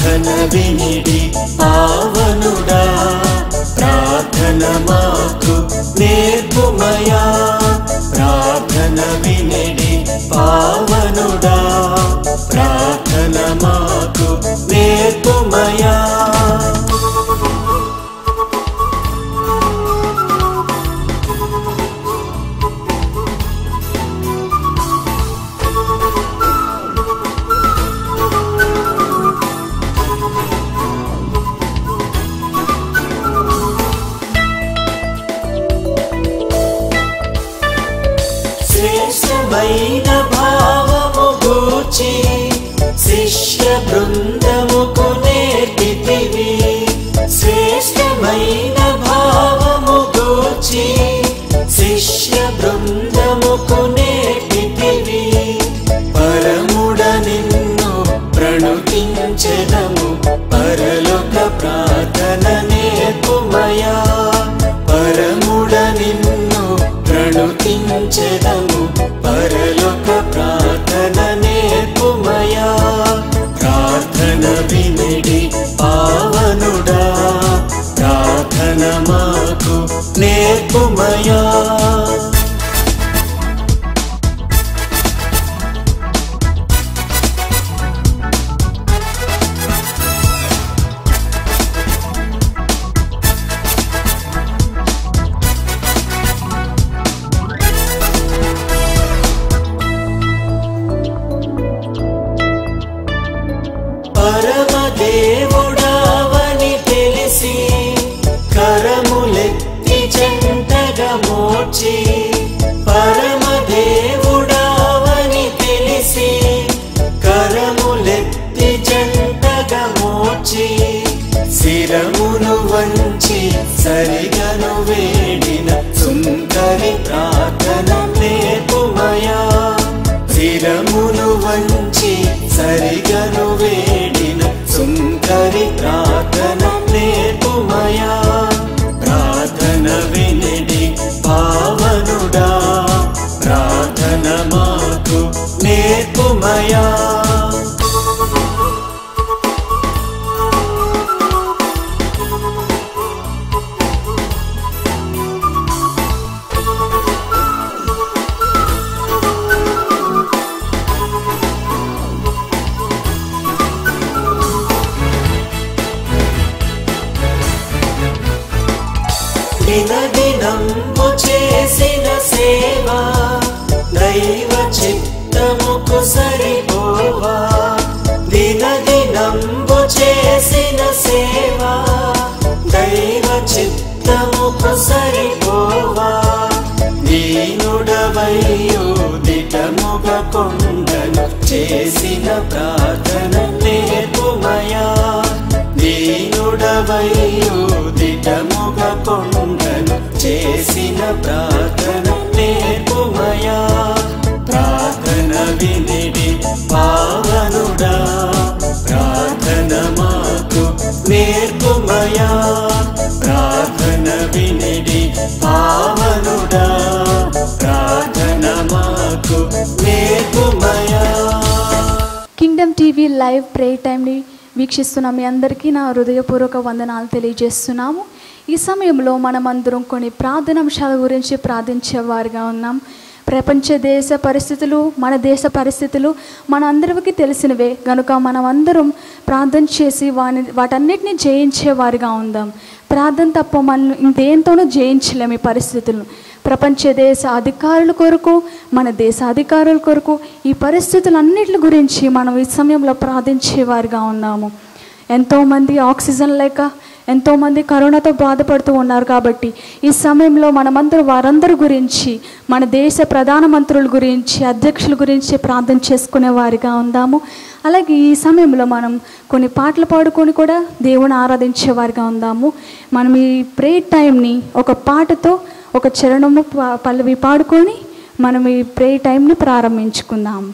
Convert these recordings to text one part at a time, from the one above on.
ప్రార్థన వినిడి పావనుడా ప్రార్థన మాకు నేర్పుమయా ప్రార్థన వినిడి పావనుడా ప్రార్థన మాకు నేర్పుమయా శ్రేష్టమైన భావము గూర్చి శిష్య బృందముకు నేర్పితివి శ్రేష్టమైన భావము గూర్చి శిష్య బృందముకు నేర్పితివి పరముడ నిన్ను ప్రణుతించెదము పరలోక ప్రార్థన నేర్పుమయా పరముడ నిన్ను ప్రణుతించెదము పరలోక ప్రార్థన నేర్పుమయా ప్రార్థన వినిడి పావనుడా ప్రార్థన మాకు నేర్పుమయా పరమదేవుడావని తెలిసి కరములెత్తి చెంతగా మోర్చి పరమదేవుడావని తెలిసి కరములెత్తి చెంతగా మోర్చి శిరమును వంచి సరిగను వేడిన సుందరి ప్రార్థన నేర్పుమయా శిరమును వంచి సరిగను వేడిన సుందరి ప్రార్థన నేర్పుమయా ప్రార్థన వినిడి పావనుడా ప్రార్థన మాకు నేర్పుమయా దినదినంబు చేసిన సేవ దైవ చిత్తముకు సరిపోవా దినదినంబు చేసిన సేవ దైవ చిత్తముకు సరిపోవా దీనుడవయ్యో దిటముగ కొండను చేసిన ప్రార్థన నేర్పుమయా దీనుడవయ్యో దిటముగ కొండను చేసిన ప్రార్థన నేర్పుమయా ప్రార్థన వినిడి పావనుడా ప్రార్థన మాకు నేర్పుమయా ప్రార్థన వినిడి పావనుడా ప్రార్థన మాకు నేర్పుమయా కింగ్డమ్ టీవీ లైవ్ ప్రే టైంని వీక్షిస్తున్న మీ అందరికీ నా హృదయపూర్వక వందనాలు తెలియజేస్తున్నాము ఈ సమయంలో మనమందరం కొన్ని ప్రార్థనాంశాల గురించి ప్రార్థించేవారుగా ఉన్నాం ప్రపంచ దేశ పరిస్థితులు మన దేశ పరిస్థితులు మన అందరికీ తెలిసినవే కనుక మనం అందరం ప్రార్థన చేసి వాని వాటన్నిటిని జయించేవారిగా ఉందాం ప్రార్థన తప్ప మనం ఇందేంతోనూ జయించలేము ఈ పరిస్థితులను ప్రపంచ దేశ అధికారుల కొరకు మన దేశ అధికారుల కొరకు ఈ పరిస్థితులన్నిటి గురించి మనం ఈ సమయంలో ప్రార్థించేవారిగా ఉన్నాము ఎంతోమంది ఆక్సిజన్ లేక ఎంతోమంది కరోనాతో బాధపడుతూ ఉన్నారు కాబట్టి ఈ సమయంలో మనమందరం వారందరి గురించి మన దేశ ప్రధానమంత్రుల గురించి అధ్యక్షుల గురించి ప్రార్థన చేసుకునే వారిగా ఉందాము అలాగే ఈ సమయంలో మనం కొన్ని పాటలు పాడుకొని కూడా దేవుని ఆరాధించే వారిగా ఉందాము మనం ఈ ప్రే టైంని ఒక పాటతో ఒక చరణము ప- పల్లవి పాడుకొని మనం ఈ ప్రే టైంని ప్రారంభించుకుందాం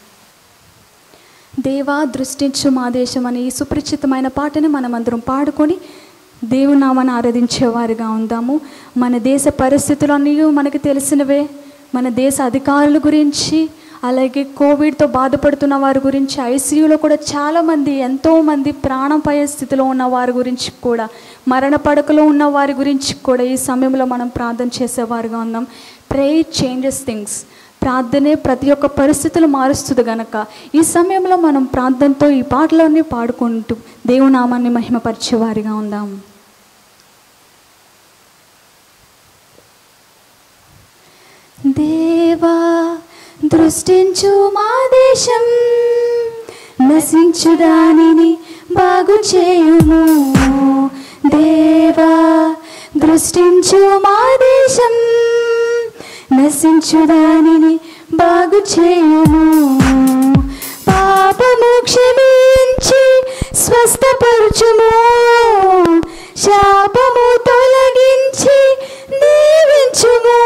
దేవా దృష్టించు మా దేశం అనే ఈ సుపరిచితమైన పాటని మనమందరం పాడుకొని దేవుని నామాన్ని ఆరాధించేవారిగా ఉందాము మన దేశ పరిస్థితులు అన్నీ మనకు తెలిసినవే మన దేశ అధికారుల గురించి అలాగే కోవిడ్తో బాధపడుతున్న వారి గురించి ఐసీయూలో కూడా చాలామంది ఎంతోమంది ప్రాణపాయ స్థితిలో ఉన్న వారి గురించి కూడా మరణ పడకలో ఉన్న వారి గురించి కూడా ఈ సమయంలో మనం ప్రార్థన చేసేవారుగా ఉన్నాం ప్రేయర్ చేంజెస్ థింగ్స్ ప్రార్థనే ప్రతి ఒక్క పరిస్థితులు మారుస్తుంది గనక ఈ సమయంలో మనం ప్రార్థనతో ఈ పాటలన్నీ పాడుకుంటూ దేవునామాన్ని మహిమపరిచేవారిగా ఉందాం దేవా దృష్టించు మా దేశం నశించు దానిని బాగు చేయుము దేవా దృష్టించు మా దేశం నశించు దానిని బాగు చేయుము పాపము క్షమించి స్వస్థపరచుము శాపము తొలగించి దీవించుము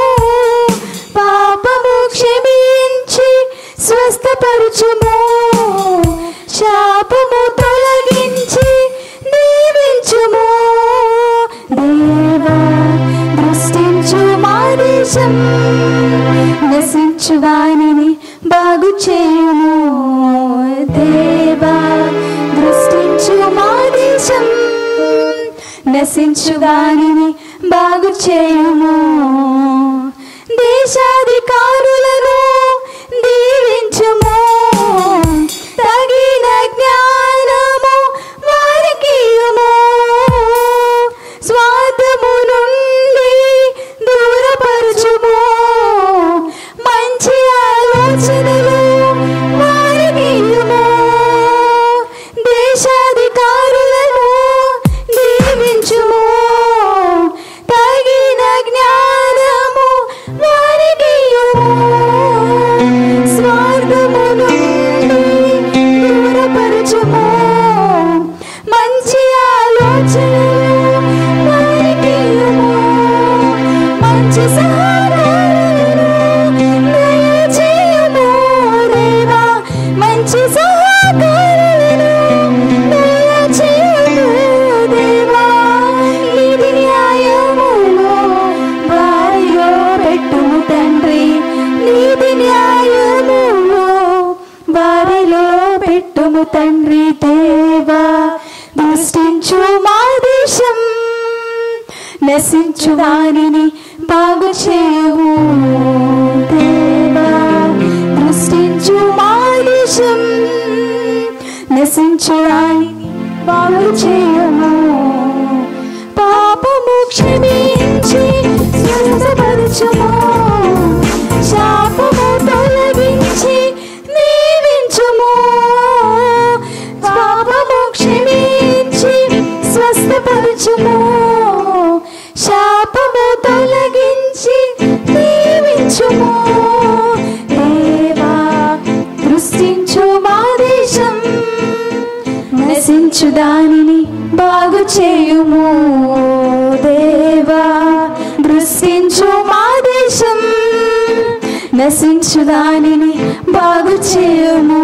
పాపము క్షమించి స్వస్థపరచుము శాపము తొలగించి దీవించుము దేవా దృష్టించు మా దేశం నశించు వాణిని బాగు చేయుము దేవా దృష్టించు మా దేశం నశించు వాణిని బాగు చేయుము దేశాధికారులను దీవించుము తగిన జ్ఞానము వారికి ఇయ్యుము. స్వార్థము నుండి దూరపరచుము మంచి ఆలోచనలు వారికి ఇయ్యుము. దేశాధికారులను దీవించుము తగిన జ్ఞానము వారికి ఇయ్యుము. స్వార్థము నుండి దూరపరచుము మంచి ఆలోచనలు వారికి ఇయ్యుము. మంచి సహకారులను దయచేయుము దేవా. మంచి సహకారులను దయచేయుము దేవా. నీతి న్యాయములో వారిలో పెట్టుము తండ్రి నీతి న్యాయములో వారిలో పెట్టుము తండ్రి దేవా దృష్టించు మా దేశం నశించు వారిని బాగు చేయవు దేవా దృష్టించు మా దేశం నశించు వారిని బాగు చేయము పాపము క్షమించి స్వస్థపరచుము శాపము తొలగించి దీవించుము పాపము క్షమించి స్వస్థపరచుము శాపము తొలగించి దీవించుము దేవా దృష్టించు మా దేశం నశించు దానిని బాగు చేయుము దేవా దృష్టించు మా దేశం నశించు దానిని బాగు చేయుము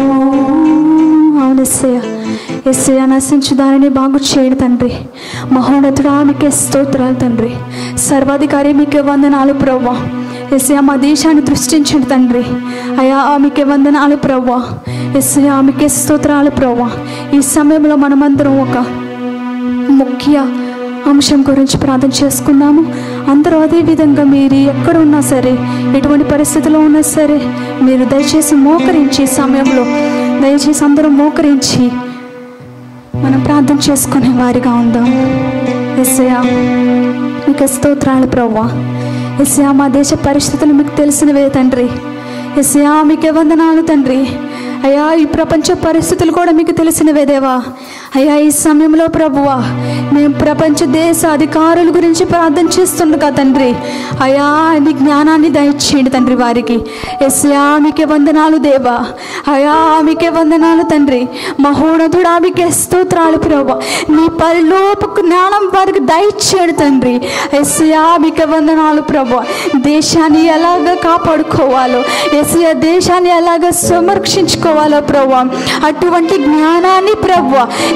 అవును ఎస్సయ్య ఎస్సయ్య నశించు దానిని బాగు చేయడు తండ్రి మహోన్నతుడా మీకే స్తోత్రాలు తండ్రి సర్వాధికారి మీకే వందనాలు ప్రవ్వా ఎస్సయ్య మా దేశాన్ని దృష్టించండి తండ్రి అయా మీకే వందనాలు ప్రవ్వా ఎస్సయ్య మీకే స్తోత్రాలు ప్రవ్వా ఈ సమయంలో మనమందరం ఒక ముఖ్య అంశం గురించి ప్రార్థన చేసుకుందాము అందరూ అదే విధంగా మీరు ఎక్కడ ఉన్నా సరే ఎటువంటి పరిస్థితిలో ఉన్నా సరే మీరు దయచేసి మోకరించి ఈ సమయంలో దయచేసి అందరూ మోకరించి మనం ప్రార్థన చేసుకునే వారిగా ఉందాం ఎస్ఐయా మీకు స్తోత్రాలు ప్రవ్వా ఎస్ఐయా మా దేశ పరిస్థితులు మీకు తెలిసినవే తండ్రి ఎస్ఐయా మీకే వందనాలు తండ్రి అయ్యా ఈ ప్రపంచ పరిస్థితులు కూడా మీకు తెలిసినవే దేవా అయ్యా ఈ సమయంలో ప్రభువా మేము ప్రపంచ దేశ అధికారుల గురించి ప్రార్థన చేస్తుండగా తండ్రి అయ్యా నీ జ్ఞానాన్ని దయచేయండి తండ్రి వారికి ఎస్యా మీకే వందనాలు దేవా అయ్యా మీకే వందనాలు తండ్రి మహోనతుడా మీకే స్తోత్రాలు ప్రభా నీ పరిలోపు జ్ఞానం వారికి దయచేయండి తండ్రి ఎస్యా మీకే వందనాలు ప్రభా దేశాన్ని ఎలాగ కాపాడుకోవాలో ఎస్యా దేశాన్ని ఎలాగ సంరక్షించుకోవాలో ప్రభా అటువంటి జ్ఞానాన్ని ప్రభా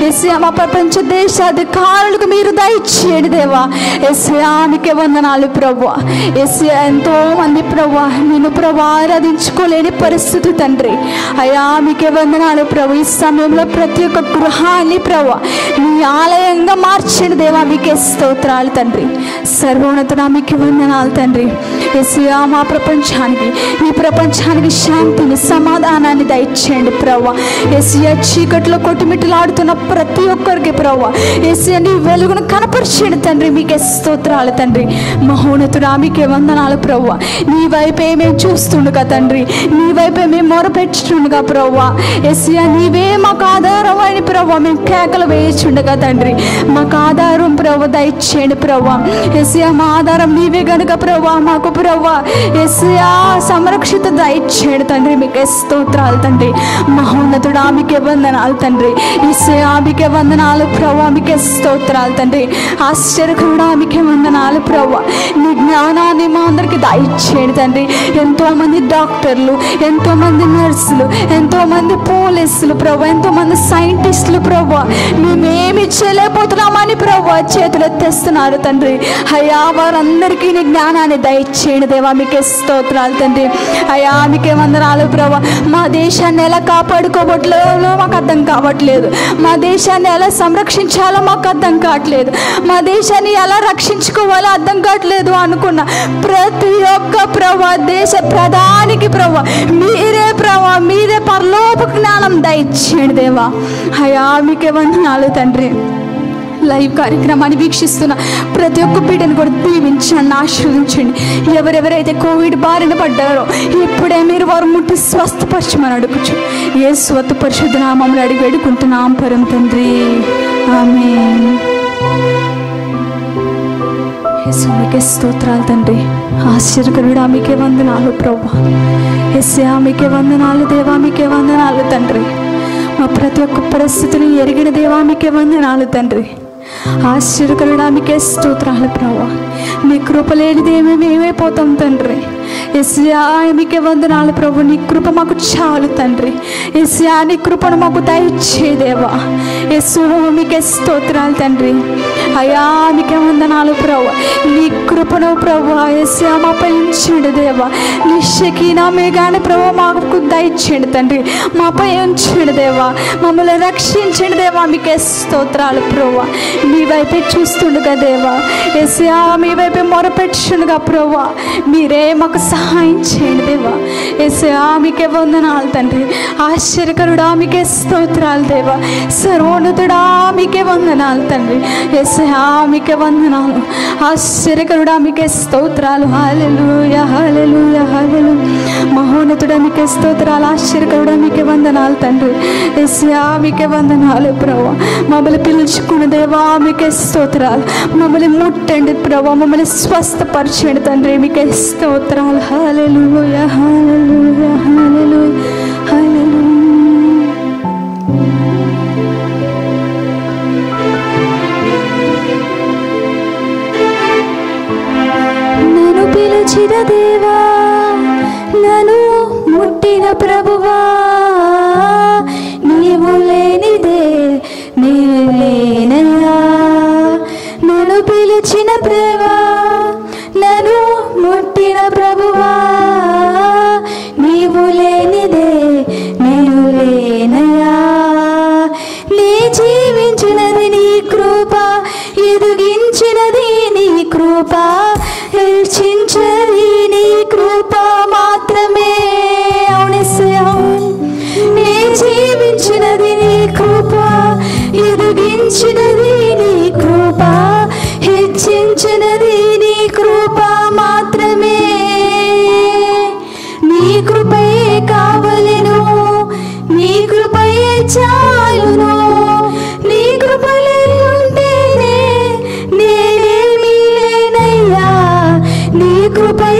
ఎస్యా మా ప్రపంచ దేశాధికారులకు మీరు దయచేయండి దేవా ఎస్యా మీకే వందనాలు ప్రభు ఎస్యా ఎంతో మంది ప్రభు నేను ప్రభు ఆరాధించుకోలేని పరిస్థితి తండ్రి అయ్యా మీకే వందనాలు ప్రభు ఈ సమయంలో ప్రతి ఒక్క గృహాన్ని ప్రభు మీ ఆలయంగా మార్చండి దేవా మీకే స్తోత్రాలు తండ్రి సర్వోన్నతుడ మీకు వందనాలు తండ్రి ఎస్యా మా ప్రపంచానికి ఈ ప్రపంచానికి శాంతిని సమాధానాన్ని దయచేయండి ప్రభు ఎస్యా చీకట్లో కొట్టుమిట్టలాడుతున్న ప్రతి ఒక్కరికి ప్రభు ఎస్యా నీ వెలుగును కనపరిచేయండి తండ్రి మీకే స్తోత్రాలు తండ్రి మహోన్నతుడా మీకే వందనాలు ప్రభు నీ వైపే మేము చూస్తుండగా తండ్రి నీ వైపే మేము మొరపెట్టుతుండగా ప్రభు ఎస్యా నీవే మాకు ఆధారం అని ప్రభు మేము కేకలు వేయచుండగా తండ్రి మాకు ఆధారం ప్రభు దయచేయండి ప్రభు ఎస్యా మా ఆధారం నీవే గనుక ప్రభు మాకు ప్రభు ఎస్యా సంరక్షిత దయచేయండి తండ్రి మీకే స్తోత్రాలు తండ్రి మహోన్నతుడా మీకే వందనాలు తండ్రి ఎస్యా మీకే వందనాలు ప్రభు మీకే స్తోత్రాలు తండ్రి ఆశ్చర్యకరుడా మీకే వందనాలు ప్రభు నీ జ్ఞానాన్ని మా అందరికి దయచేయండి తండ్రి ఎంతో మంది డాక్టర్లు ఎంతో మంది నర్సులు ఎంతో మంది పోలీసులు ప్రభు ఎంతో మంది సైంటిస్టులు ప్రభు మేమేమి చేయలేకపోతున్నామని ప్రభు చేతులు ఎత్తేస్తున్నారు తండ్రి అయ్యా వారందరికీ నీ జ్ఞానాన్ని దయచేయండి దేవా మీకే స్తోత్రాలు తండ్రి అయ్యా మీకే వందనాలు ప్రభు మా దేశాన్ని ఎలా కాపాడుకోవట్లేదో మాకు అర్థం కావట్లేదు మా దేశాన్ని ఎలా సంరక్షించాలో మాకు అర్థం కావట్లేదు మా దేశాన్ని ఎలా రక్షించుకోవాలో అర్థం కావట్లేదు అనుకున్న ప్రతి ఒక్క ప్రభు దేశ ప్రధానికి ప్రభు మీరే ప్రభు మీరే పరలోక జ్ఞానం దయచేయండి దేవా అయ్యా మీకే వందనాలు తండ్రి లైవ్ కార్యక్రమాన్ని వీక్షిస్తున్న ప్రతి ఒక్క బిడ్డను కూడా దీవించండి ఆశీర్వదించండి ఎవరెవరైతే కోవిడ్ బారిన పడ్డారో ఇప్పుడే మీరు వారు ముట్టి స్వస్థపరచమని అడుగుచు ఏ స్వత్ పరిశుద్ధ నామంలో అడిగి వేడుకుంటున్నాం పరం తండ్రి ఆమె మీకే స్తోత్రాలు తండ్రి ఆశ్చర్యకరుడా మీకే వందనాలు ప్రభా ఎస్యా మీకే వందనాలు దేవా మీకే వందనాలు తండ్రి మా ప్రతి ఒక్క పరిస్థితిని ఎరిగిన దేవా మీకే వందనాలు తండ్రి ఆశ్చర్యకరుడా మీకే స్తోత్రాలు ప్రభా నీ కృప లేనిదేమీ మేమైపోతాం తండ్రి ఎస్యా మీకే వందనాలు ప్రభు నీ కృప మాకు చాలు తండ్రి ఎస్యా నీ కృపను మాకు దయచేదేవా ఎస్సు మీకే స్తోత్రాలు తండ్రి అయ్యా మీకే వందనాలు ప్రభు నీ కృపను ప్రభు ఎస్యా మాపై ఉంచండి దేవా నీ షకీనా మేఘాన్ని ప్రభు మాకు దయచేయండి తండ్రి మాపై ఉంచండి దేవా మమ్మల్ని రక్షించండి దేవా మీకే స్తోత్రాలు ప్రభు మీ వైపే చూస్తుండగా దేవా ఎస్యా మీ వైపే మొరపెట్టుగా ప్రభు మీరే మాకు సహాయం చేయండి దేవా ఎస్యా మీకే వందనాలు తండ్రి ఆశ్చర్యకరుడా మీకే స్తోత్రాలు దేవా సర్వోన్నతుడా మీకే వందనాలు తండ్రి ఎస్యా మీకే వందనాలు ఆశ్చర్యకరుడా మీకే స్తోత్రాలు హాలెలూయ హాలెలూయ హాలెలు మహోన్నతుడా మీకే స్తోత్రాలు ఆశ్చర్యకరుడా మీకే వందనాలు తండ్రి ఎస్యా మీకే వందనాలు ప్రభు మమ్మల్ని పిలుచుకున్న దేవా మీకే స్తోత్రాలు మమ్మల్ని ముట్టండి ప్రభు మమ్మల్ని స్వస్థపరచండి తండ్రి మీకే స్తోత్రాలు హాలెలూయ హాలెలూయ హాలెలూయ హాలెలూయ నన్ను పిలిచిన దేవా నన్ను ముట్టిన ప్రభువా నీవు లేనిదే నీవు లేనయ్యా నన్ను పిలిచిన దేవా నన్ను ముట్టిన ప్రభువా నీవు లేనిదే నేను లేనయ్యా నీ జీవించినది నీ కృప ఎదిగించినది నీ కృప హెచ్చించది నీ కృప మాత్రమే అవునిసయా నీ జీవించినది నీ కృప ఎదిగించినది నీ కృప హెచ్చించినది నీ కృప మాత్రమే నీ కృపయే కావలెను నీ కృపయే చాలును నీ కృపలే ఉంటేనే నేనేమీ లేనయ్యా నీ కృప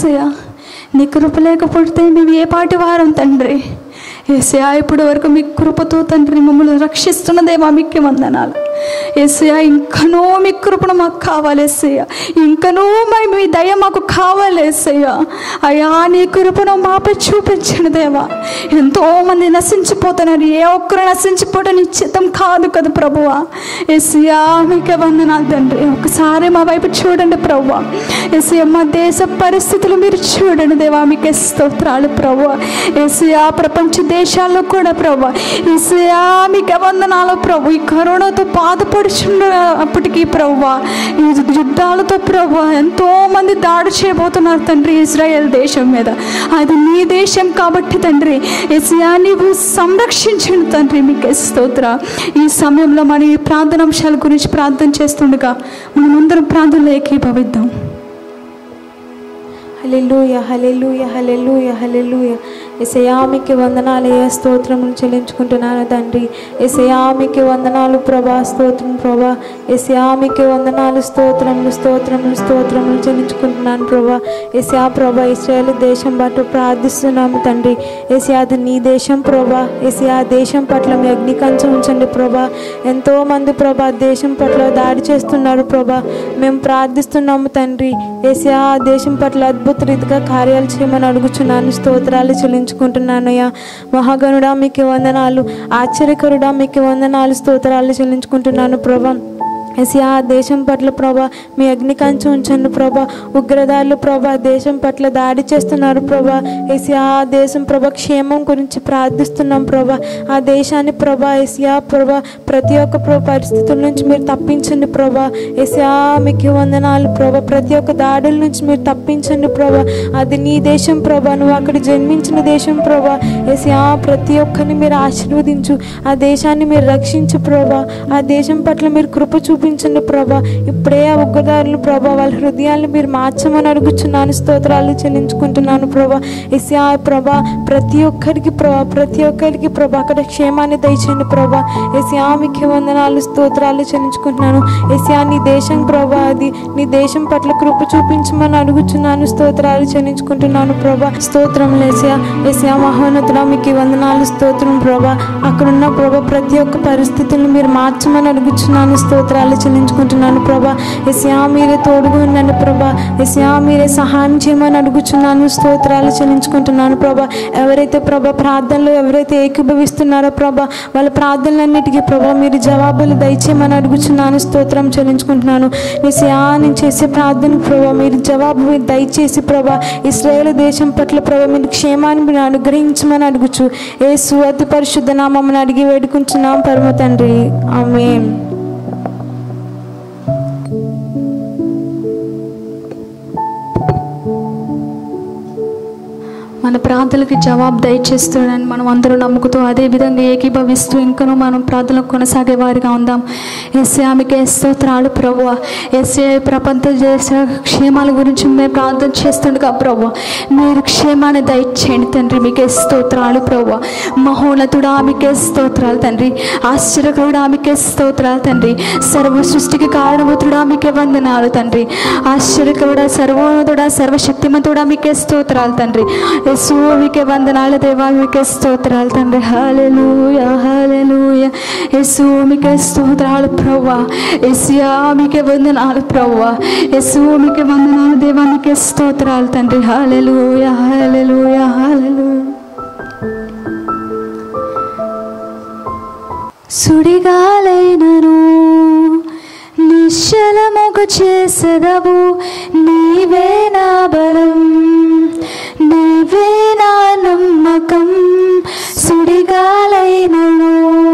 ఏసయ్యా నీ కృప లేకపోతే మేము ఏ పాటి వారం తండ్రి ఏసయా ఇప్పటి వరకు మీ కృపతో తండ్రి మమ్మల్ని రక్షిస్తున్న దేవా మీకు వందనాలు ఏసయా ఇంకనో మీ కృపను మాకు కావాలి ఏసయ్య ఇంకనో మరి మీ దయ మాకు కావాలి ఏసయ్య అయ్యా నీ కృపను మాపై చూపించండి దేవా ఎంతో మంది నశించిపోతున్నారు ఏ ఒక్కరు నశించిపోవడం నిశ్చితం కాదు కదా ప్రభువా ఏసయ్యా మీకే వందనాలు తండ్రి ఒకసారి మా వైపు చూడండి ప్రభువా ఏసయ్య మా దేశ పరిస్థితులు మీరు చూడండి దేవా మీకే స్తోత్రాలు ప్రభు ఏసయా ప్రపంచ దేశాల్లో కూడా ప్రభు ఏసయా మీకే వందనాలు ప్రభు ఈ కరోనాతో బాధపడుచున్న అప్పటికీ ప్రభు ఈ యుద్ధాలతో ప్రభు ఎంతో మంది దాడి చేయబోతున్నారు తండ్రి ఇజ్రాయెల్ దేశం మీద అది నీ దేశం కాబట్టి తండ్రి ఏసయా నీవు సంరక్షించండి తండ్రి మీకే స్తోత్ర ఈ సమయంలో మన ఈ ప్రార్థనాంశాల గురించి ప్రార్థన చేస్తుండగా మనమందరం ప్రార్థనలో ఏకీభవిద్దాం హలెలూయ హలెలూయ హలెలూయ హలెలూయ ఎసయామికి వందనాలు ఏ స్తోత్రములు చెల్లించుకుంటున్నాను తండ్రి ఎసయామికి వందనాలు ప్రభా స్తోత్రం ప్రభా ఎసయామికి వందనాలు స్తోత్రములు స్తోత్రములు స్తోత్రములు చెల్లించుకుంటున్నాను ప్రభా ఎసయా ప్రభా ఇస్రాయేల్ దేశం పట్ల ప్రార్థిస్తున్నాము తండ్రి ఎసయా అది నీ దేశం ప్రభా ఎసయా దేశం పట్ల మీ అగ్ని కంచె ఉంచండి ప్రభా ఎంతో మంది ప్రభా దేశం పట్ల దాడి చేస్తున్నారు ప్రభా మేము ప్రార్థిస్తున్నాము తండ్రి ఏసియా దేశం పట్ల అద్భుత రీతిగా కార్యాలు చేయమని అడుగుచున్నాను స్తోత్రాలు చెల్లించుకుంటున్నానయ్యా మహాగణుడా మీకు వందనాలు ఆశ్చర్యకరుడా మీకు వందనాలు స్తోత్రాలు చెల్లించుకుంటున్నాను ప్రభా ఎసియా దేశం పట్ల ప్రభా మీ అగ్ని కంచి ఉంచండి ప్రభా ఉగ్రదారులు ప్రభా దేశం పట్ల దాడి చేస్తున్నారు ప్రభా ఎసియా దేశం ప్రభా క్షేమం గురించి ప్రార్థిస్తున్నాం ప్రభా ఆ దేశాన్ని ప్రభా ఎసియా ప్రభా ప్రతి ఒక్క ప్రభా పరిస్థితుల నుంచి మీరు తప్పించండి ప్రభా ఎసియా మీకు వందనాలు ప్రభా ప్రతి ఒక్క దాడుల నుంచి మీరు తప్పించండి ప్రభా అది నీ దేశం ప్రభా నువ్వు అక్కడ జన్మించిన దేశం ప్రభా ఎసియా ప్రతి ఒక్కరిని మీరు ఆశీర్వదించు ఆ దేశాన్ని మీరు రక్షించు ప్రభా ఆ దేశం పట్ల మీరు కృప చూపించండి ప్రభా ఇప్పుడే ఆ ఉగ్రదారులు ప్రభా వాళ్ళ హృదయాలను మీరు మార్చమని అడుగుచున్నాను స్తోత్రాలు చెల్లించుకుంటున్నాను ప్రభా ఎసియా ప్రభా ప్రతి ఒక్కరికి ప్రభా ప్రతి ఒక్కరికి ప్రభా అక్కడ క్షేమాన్ని దయచేయండి ప్రభా ఎసియా మీకు వందనాలు స్తోత్రాలు చెల్లించుకుంటున్నాను ఎసియా నీ దేశం ప్రభా అది నీ దేశం పట్ల కృప చూపించమని అడుగుచున్నాను స్తోత్రాలు చెల్లించుకుంటున్నాను ప్రభా స్తోత్రం లేసియా ఎసియా మహోన్నతుడా మీకు వందనాలు స్తోత్రం ప్రభా అక్కడున్న ప్రభా ప్రతి ఒక్క పరిస్థితులను మీరు మార్చమని అడుగుచున్నాను స్తోత్రాలు చెల్లించుకుంటున్నాను ప్రభా ఎసియా మీరే తోడుగా ఉండండి ప్రభా ఎసియా మీరే సహాయం చేయమని అడుగుచున్నాను స్తోత్రాలు చెల్లించుకుంటున్నాను ప్రభా ఎవరైతే ప్రభా ప్రార్థనలో ఎవరైతే ఏకీభవిస్తున్నారో ప్రభా వాళ్ళ ప్రార్థనలన్నిటికీ ప్రభా మీరు జవాబులు దయచేయమని అడుగుచున్నాను స్తోత్రం చెల్లించుకుంటున్నాను ఎసియా నేను చేసే ప్రార్థన ప్రభా మీరు జవాబు మీరు దయచేసి ప్రభా ఇస్రాయేల్ దేశం పట్ల ప్రభా మీరు క్షేమాన్ని మీరు అనుగ్రహించమని అడుగుచు ఏ అతి పరిశుద్ధ నామమ్మని అడిగి వేడుకుంటున్నాం పరమ తండ్రి ఆమేన్ మన ప్రార్థనలకి జవాబు దయచేస్తున్నాడని మనం అందరూ నమ్ముకుతూ అదే విధంగా ఏకీభవిస్తూ ఇంకనూ మనం ప్రార్థనలు కొనసాగే వారిగా ఉందాం ఎస్ఏ ఆమెకి స్తోత్రాలు ప్రభు ఎస్ఏ ప్రపంచ దేశ క్షేమాల గురించి మేము ప్రార్థన చేస్తుండగా ప్రభు మీరు క్షేమాన్ని దయచేయండి తండ్రి మీకే స్తోత్రాలు ప్రభు మహోన్నతుడు ఆమెకే స్తోత్రాలు తండ్రి ఆశ్చర్యకరుడు ఆమెకే స్తోత్రాలు తండ్రి సర్వ సృష్టికి కారణభూతుడు ఆమెకే వందనాలు తండ్రి ఆశ్చర్యకరుడ సర్వోన్నతుడా సర్వశక్తిమంతుడా మీకే స్తోత్రాలు తండ్రి యేసు మీకే వందనాలు దేవా మీకే స్తోత్రాలు తండ్రి హాలెలూయ హాలెలూయ యేసు మీకే స్తోత్రాలు ప్రవ్వా ఎస్యా మీకే వందనాలు ప్రవ్వా యేసు మీకే వందనాలు దేవా మీకే స్తోత్రాలు తండ్రి హాలెలూయ హాలెలూయ హాలెలూయ సుడిగాలైనను నిశ్చలముగ చేసెదవు నీవే నా బలం నీవే నా నమ్మకం సుడిగాలైనను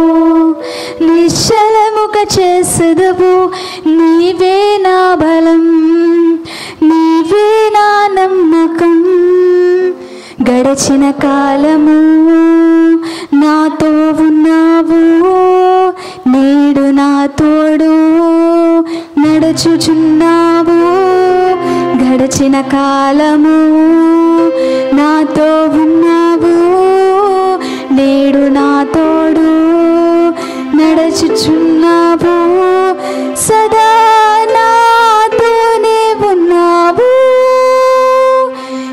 నిశ్చలముగ చేసెదవు నీవే నా బలం నీవే నా నమ్మకం గడచిన కాలము నాతో ఉన్నావు నేడు నా తోడు నడుచుచున్నావు గడచిన కాలము నాతో ఉన్నావు నేడు నా తోడు నడుచుచున్నావు సదా నాతోనే ఉన్నావు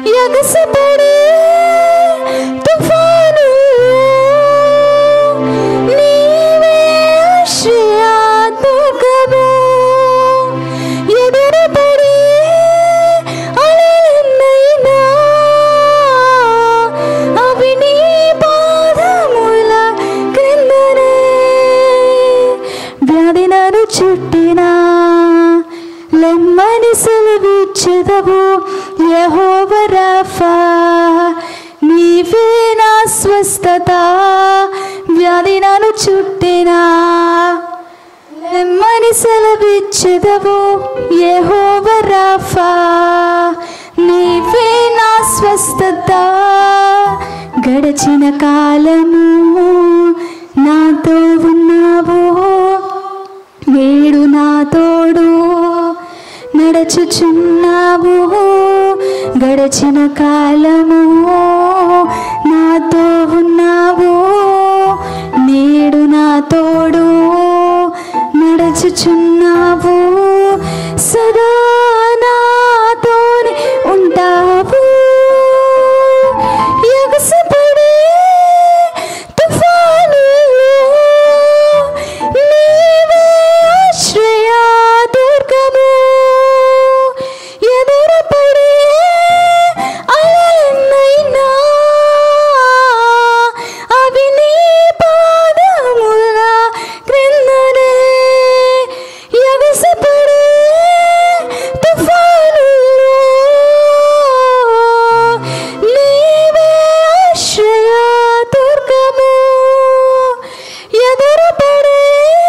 చుట్టినా లెమ్మని సెలవిచ్చదవు యహోవరాఫా నీవే నా స్వస్థత వ్యాధి నన్ను చుట్టినా లెమ్మని సెలవిచ్చదవు యహోవరాఫా నీవే నా స్వస్థత గడచిన కాలము నాతో ఉన్నావు నేడు నా తోడు నడచుచున్నావు గడచిన కాలము నాతో ఉన్నావు నేడు నా తోడు నడచుచున్నావు సదా నాతోనే ఉంటావు ఎగసిపడే తుఫానులో నీవే ఆశ్రయ దుర్గము ఎదురుపడే అలలన్నైనా అవి నీ పాదముల క్రిందనే ఎగసిపడే తుఫానులో నీవే ఆశ్రయ దుర్గము ఎదురుపడే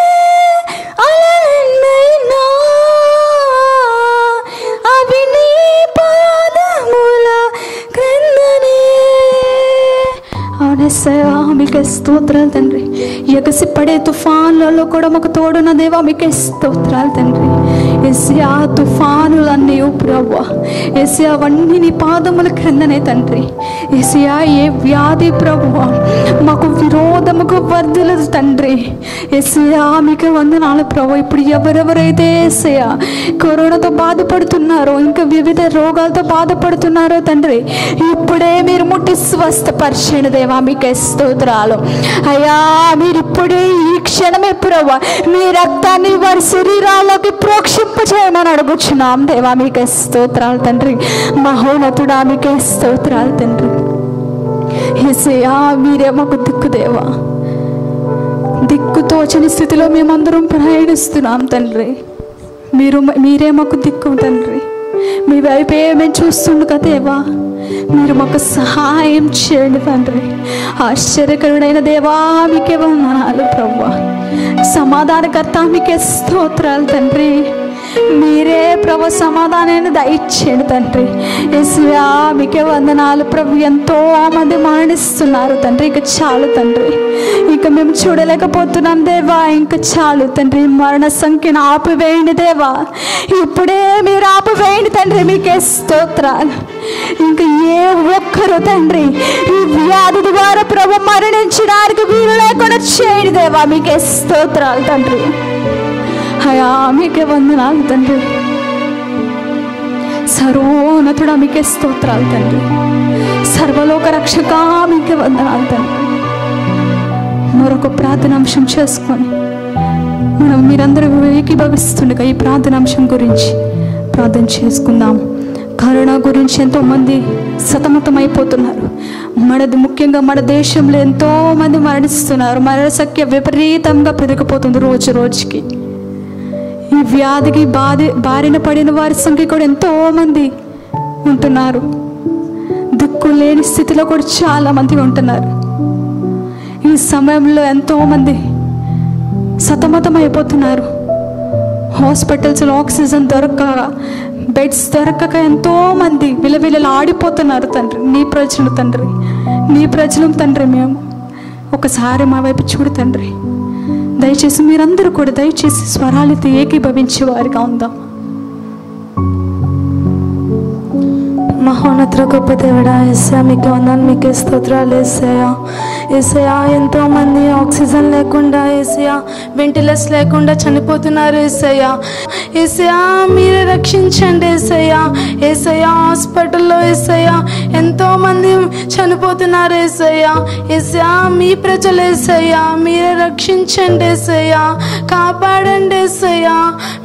అలలన్నైనా అవి నీ పాదముల క్రిందనే అవునెస్సయ్యా మీకే స్తోత్రాలు తండ్రి ఎగసి పడే తుఫాన్లలో కూడా మాకు తోడున్న దేవా మీకే స్తోత్రాలు తండ్రి ఎస్యా తుఫానులన్నీ ప్రభా ఎస్యా అవన్నీ నీ పాదముల క్రిందనే తండ్రి ఎస్యా ఏ వ్యాధి ప్రభు మాకు విరోధముకు వర్ధలదు తండ్రి ఎస్యా మీకు వందనాలు ప్రభు ఇప్పుడు ఎవరెవరైతే ఎస్యా కరోనాతో బాధపడుతున్నారో ఇంకా వివిధ రోగాలతో బాధపడుతున్నారో తండ్రి ఇప్పుడే మీరు ముట్టి స్వస్థపరచండి దేవా మీకే స్తోత్రాలు అయ్యా మీరు ఇప్పుడే ఈ క్షణమే ప్రభు మీ రక్తాన్ని వారి శరీరాల్లోకి ప్రోక్షింప చేయమని అడుగుచున్నాం దేవా మీకే స్తోత్రాలు తండ్రి మహోన్నతుడా మీకే స్తోత్రాలు తండ్రి ఏసయ్యా మీరే మాకు దిక్కు దేవా దిక్కు తోచని స్థితిలో మేమందరం ప్రయాణిస్తున్నాం తండ్రి మీరు మీరే మాకు దిక్కు తండ్రి మీ వైపే మేము చూస్తుండగా దేవా మీరు మాకు సహాయం చేయండి తండ్రి ఆశ్చర్యకరుడైన దేవా మీకే వందనాలు ప్రభా సమాధానకర్త మీకే స్తోత్రాలు తండ్రి మీరే ప్రభు సమాధానాన్ని దయచేయండి తండ్రి ఎస్యా మీకే వందనాలు ప్రభు ఎంతో మంది మరణిస్తున్నారు తండ్రి ఇక చాలు తండ్రి ఇక మేము చూడలేకపోతున్నాం దేవా ఇంకా చాలు తండ్రి మరణ సంఖ్యను ఆపివేయండి దేవా ఇప్పుడే మీరు ఆపివేయండి తండ్రి మీకే స్తోత్రాలు ఇంకా ఏ ఒక్కరు తండ్రి ఈ వ్యాధి ద్వారా ప్రభు మరణించడానికి వీలు లేకుండా చేయండి దేవా మీకే స్తోత్రాలు తండ్రి అయా మీకే వందనాలు తండ్రి సర్వోన్నతుడా మీకే స్తోత్రాలు తండ్రి సర్వలోక రక్షక మీకే వందనాలు తండ్రి మరొక ప్రార్థనాంశం చేసుకొని మనం మీరందరూ ఏకీభవిస్తుండగా ఈ ప్రార్థనాంశం గురించి ప్రార్థన చేసుకుందాం కరోనా గురించి ఎంతో మంది సతమతమైపోతున్నారు మనది ముఖ్యంగా మన దేశంలో ఎంతో మంది మరణిస్తున్నారు మరణ సంఖ్య విపరీతంగా పెరిగిపోతుంది రోజు రోజుకి ఈ వ్యాధికి బాధ బారిన పడిన వారి సంఖ్య కూడా ఎంతో మంది ఉంటున్నారు దిక్కు లేని స్థితిలో కూడా చాలా మంది ఉంటున్నారు ఈ సమయంలో ఎంతో మంది సతమతం అయిపోతున్నారు హాస్పిటల్స్లో ఆక్సిజన్ దొరక్క బెడ్స్ దొరకక ఎంతో మంది విలవిలలు ఆడిపోతున్నారు తండ్రి నీ ప్రజలు తండ్రి నీ ప్రజలు తండ్రి మేము ఒకసారి మా వైపు చూడు తండ్రి దయచేసి మీరందరూ కూడా దయచేసి స్వరాలతో ఏకీభవించే వారిగా ఉందాం మహోన్నత గొప్ప దేవుడా ఎస్సా మీకు వందలు మీకే స్తోత్రాలు ఏసయ్యా ఏసయ్యా ఎంతో మంది ఆక్సిజన్ లేకుండా ఏసయ్యా వెంటిలేస్ లేకుండా చనిపోతున్నారు ఏసయ్యా ఏసయ్యా మీరే రక్షించండి ఏసయ్యా ఏసయ్యా హాస్పిటల్లో ఏసయ్యా ఎంతో మంది చనిపోతున్నారు ఏసయ్యా ఏసయ్యా మీ ప్రజలు ఏసయ్యా మీరే రక్షించండి ఏసయ్యా కాపాడండి ఏసయ్యా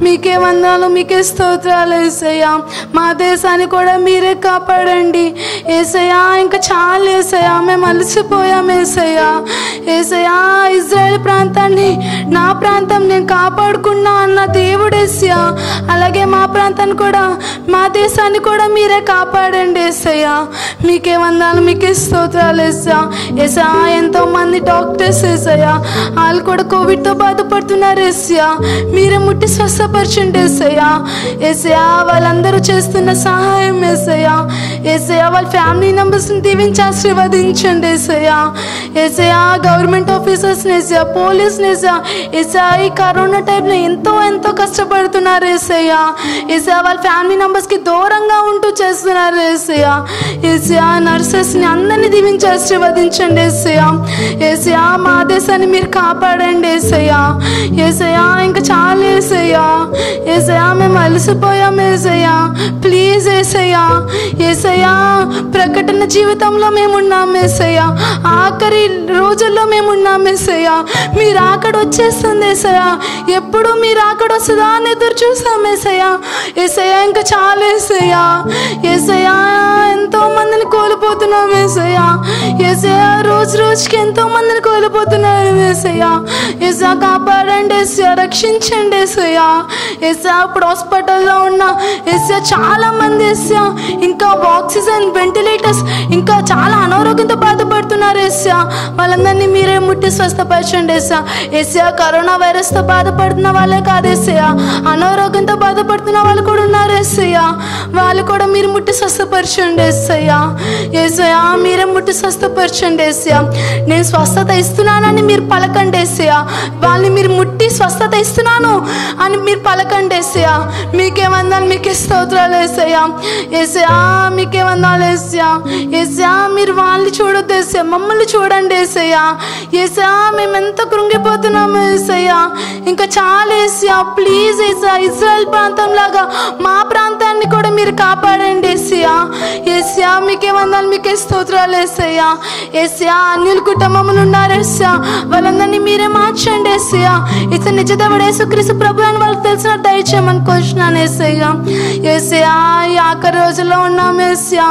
మీకే వందనాలు మీకే స్తోత్రాలు ఏసయ్యా మా దేశాన్ని కూడా మీరే కాపాడండి ఏసయ్యా ఇంకా చాలా ఏసయ్యా మేము అలసిపోయాం ఏసయ్యా ఏసయ్యా ఇజ్రాయెల్ ప్రాంతాన్ని నా ప్రాంతం నేను కాపాడుకున్నా అన్న దేవుడు ఏసయ్యా అలాగే మా ప్రాంతాన్ని కూడా మా దేశాన్ని కూడా మీరే కాపాడండి ఏసయ్యా మీకే వందాలు మీకే స్తోత్రాలు ఏసా ఏసా ఎంతో మంది డాక్టర్స్ ఏసయ్యా వాళ్ళు కూడా కోవిడ్తో బాధపడుతున్నారు ఏసయ్యా మీరే ముట్టి స్వస్థపరచండి ఏసయ్యా ఏసయ్యా వాళ్ళందరూ చేస్తున్న సహాయం ఏసయ్యా ఏసయ్యా వాళ్ళ ఫ్యామిలీ మెంబర్స్ని దీవించి ఆశీర్వదించండి ఏసయ్యా ఏసయ్యా గవర్నమెంట్ ఆఫీసర్స్ ఏసయ్యా పోలీస్ ఏసయ్యా ఏసయ్యా ఈ కరోనా టైంలో ఎంతో ఎంతో కష్టపడుతున్నారు ఏసయ్యా ఏసయ్యా వాళ్ళ ఫ్యామిలీ మెంబర్స్కి దూరంగా ఉంటూ చేస్తున్నారు ఏసయ్యా ఏసయ్యా నర్సెస్ని అందరినీ దీవించి ఆశీర్వదించండి ఏసయ్యా ఏసయ్యా మా దేశాన్ని మీరు కాపాడండి ఏసయ్యా ఏసయ్యా ఇంకా చాలా ఏసయ్యా ఏసయ్యా మేము అలసిపోయాం ఏసయ్యా ప్లీజ్ ఏసయ్యా ఏసయ్యా ప్రకటన జీవితంలో మేము ఉన్నాం ఏసయ్యా ఆఖరి రోజుల్లో మేము ఉన్నాం ఏసయ్యా మీరు అక్కడ వచ్చేస్తుంది ఏసయ్యా ఎప్పుడు మీరు అక్కడ వస్తుందా అని ఎదురు చూసాం ఏసయ్యా ఏసయ్యా ఇంకా చాలా ఏసయ్యా ఏసయ్యా ఎంతో మందిని కోల్పోతున్నాం ఏసయ్యా ఏసయ్యా రోజు రోజుకి ఎంతో మందిని కోల్పోతున్నారు ఏసయ్యా ఏసా కాపాడండి ఏసయ్యా రక్షించండి ఏసయ్యా ఏసా ఇప్పుడు హాస్పిటల్లో ఉన్న ఏసా చాలా మంది ఏసా ఇంకా ఆక్సిజన్ వెంటిలేటర్స్ ఇంకా చాలా అనారోగ్యంతో బాధపడుతున్నారు ఏసా వాళ్ళందరినీ మీరే ముట్టి స్వస్థపరచండి ఏసా ఏసా కరోనా వైరస్తో బాధపడుతున్న వాళ్ళే కాదు ఏసయ్యా అనారోగ్యంతో బాధపడుతున్న వాళ్ళు కూడా ఉన్నారు ఏసయ్యా వాళ్ళు కూడా మీరు ముట్టి స్వస్థపరచండి ఏసయ్యా ఏసయ్యా మీరే ముట్టి స్వస్థపరచండి ఏసయ్యా నేను స్వస్థత ఇస్తున్నానని మీరు పలకండి ఏసయ్యా వాళ్ళని మీరు ముట్టి స్వస్థత ఇస్తున్నాను అని మీరు పలకండి ఏసయ్యా మీకే వందాలు మీకే స్తోత్రాలు ఏసయ్యా ఏసయ్యా మీకే వందాలు ఏసయ్యా ఏసయ్యా మీరు వాళ్ళని చూడొద్దు ఏసయ్యా మమ్మల్ని చూడండి ఏసయ్యా ఏసయ్యా మేము ఎంత కృంగిపోతున్నాము ఏసయ్యా ఇంకా చాలా ఏసయ్యా ప్లీజ్ ఏసయ్యా ఇజ్రాయెల్ ప్రాంతం లాగా మా ప్రాంతాన్ని కూడా మీరు కాపాడండి ఏసయ్యా ఏసయ్యా మీకే వందాలు మీకే స్తోత్రాలు ఏసయ్యా ఏసయ్యా అన్యుల కుటుంబములు ఉన్నారు ఏసయ్యా వాళ్ళందరినీ మీరే మార్చండి ఏసయ్యా ఇతను నిజదేవుడు యేసుక్రీస్తు ప్రభు అని వాళ్ళకి తెలిసిన దయచేయమని కోరుచున్నాను ఏసయ్యా ఏసయ్యా ఈ ఆఖరి రోజుల్లో ఉన్నాం ఏసయ్యా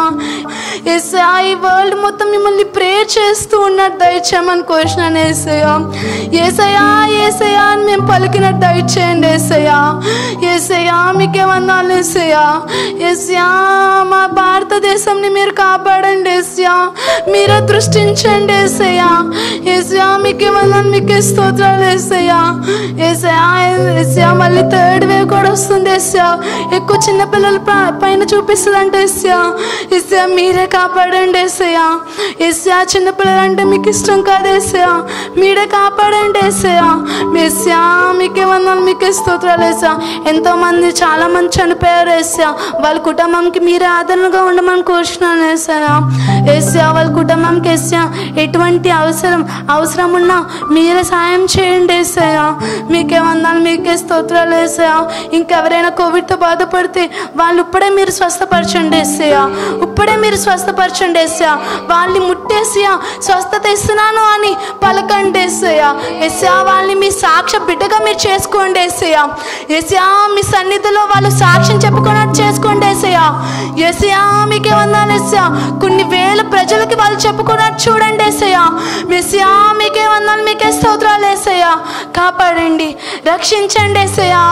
ఏసయ్యా ఈ వరల్డ్ మొత్తం మిమ్మల్ని ప్రేయర్ చేస్తూ ఉన్నట్టు దయచేయమని కోరుచున్నాను ఏసయ్యా ఏసయ్యా ఏసయ్యా అని మేము పలికినట్టు దయచేయండి ఏసయ్యా ఏసయ్యా మీకే వందాలు ఏసయ్యా ఏసయ్యా మా భారతదేశంని మీరు కాపాడండి ఏసయ్యా మీరే దృష్టించండి ఏసయ్యా ఏసయ్యా మీకే వందాలు మీకే స్తోత్రాలు ఏసయ్యా ఏసయ్యా ఏసయ్యా మళ్ళీ థర్డ్ వేవ్ కూడా వస్తుంది ఏసయ్యా ఎక్కువ చిన్న పిల్లల ప- పైన చూపిస్తుంది అంటే ఏసయ్యా ఏసయ్యా మీరే కాపాడండి ఏసయ్యా ఏసయ్యా చిన్న పిల్లలు అంటే మీకు ఇష్టం కాదు ఏసయ్యా మీరే కాపాడండి ఏసయ్యా ఏసయ్యా మీకే వందలు మీకే స్తోత్రాలు ఏసయ్యా ఎంతో మంది చాలా మంది చనిపోయారు ఏసయ్యా వాళ్ళ కుటుంబంకి మీరే ఆదరణగా ఉండమని కోరుచున్నాను ఏసయ్యా ఏసయ్యా వాళ్ళ కుటుంబంకి ఏసయ్యా ఎటువంటి అవసరం అవసరం ఉన్నా మీరే సాయం చేయండి ఏసయ్యా మీకే వందలు మీకే స్తోత్రాలు ఏసయ్యా ఇంకెవరైనా కోవిడ్తో బాధపడితే వాళ్ళు ఇప్పుడే మీరు స్వస్థపరచండి ఏసయ్యా ఇప్పుడే మీరు స్వస్థపరచండి ఏసయ్యా వాళ్ళని ముట్టేసియా స్వస్థత ఇస్తున్నాను అని పలకండి ఏసయ్యా ఏసయ్యా వాళ్ళని మీ సాక్ష్య బిడ్డగా మీరు చేసుకోండి ఏసయ్యా ఏసయ్యా మీ సన్నిధిలో వాళ్ళు సాక్ష్యం చెప్పుకున్నట్టు చేసుకోండి ఏసయ్యా ఏసయ్యా మీకే వందాలు ఏసయ్యా కొన్ని వేల ప్రజలకి వాళ్ళు చెప్పుకున్నట్టు చూడండి ఏసయ్యా మెస్సయా మీకే వందాలు మీకే స్తోత్రాలు ఏసయ్యా కాపాడండి రక్షించండి ఏసయ్యా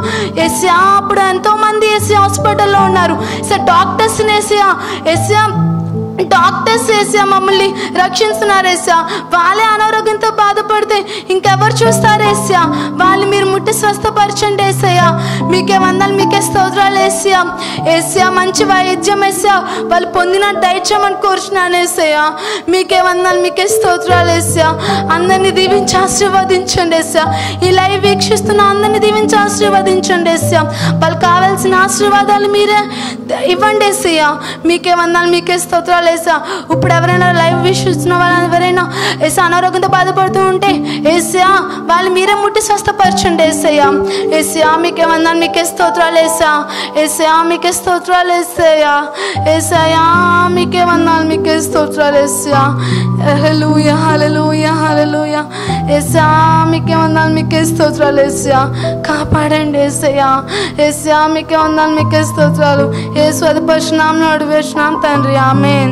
ఏసయ్యా అప్పుడు ఎంతో మంది ఏసీ హాస్పిటల్లో ఉన్నారు సార్ డాక్టర్స్ ఏసయ్యా ఏసయ్యా డాక్టర్స్ వేసా మమ్మల్ని రక్షిస్తున్నారు వేసా వాళ్ళే అనారోగ్యంతో బాధపడితే ఇంకెవరు చూస్తారు వేసా వాళ్ళు మీరు ముట్టి స్వస్థపరచండి వేసయ్యా మీకే వందలు మీకే స్తోత్రాలు వేసా వేసా మంచి వైద్యం వేసా వాళ్ళు పొందిన దైత్యమని కోరుచున్నాను వేసయ్యా మీకే వందలు మీకే స్తోత్రాలు వేసా అందరినీ దీవించి ఆశీర్వదించండి వేసా ఈ లైవ్ వీక్షిస్తున్న అందరినీ దీవించి ఆశీర్వదించండి వేసా వాళ్ళకి కావాల్సిన ఆశీర్వాదాలు మీరే ఇవ్వండి వేసయ్యా మీకే వందలు మీకే స్తోత్రాలు ఏసా ఇప్పుడు ఎవరైనా లైవ్ వీక్షిస్తున్న వాళ్ళు ఎవరైనా ఏసా అనారోగ్యంతో బాధపడుతూ ఉంటే ఏసా వాళ్ళు మీరే ముట్టి స్వస్థపరచండి ఏసయ్యా ఏసయా మీకే వందాను మీకే స్తోత్రాలు ఏసా ఏసయా మీకే స్తోత్రాలు ఏసయ్యా ఏసయా మీకే వందాలు మీకే స్తోత్రాలు ఏసయా హల్లెలూయా హల్లెలూయా హల్లెలూయా ఏసా మీకే వందాలు మీకే స్తోత్రాలు ఏసయా కాపాడండి ఏసయ్యా ఏసయా మీకే వందాలు మీకే స్తోత్రాలు ఏసు అది పరశునామను అడివేసినాం తండ్రి ఆమెన్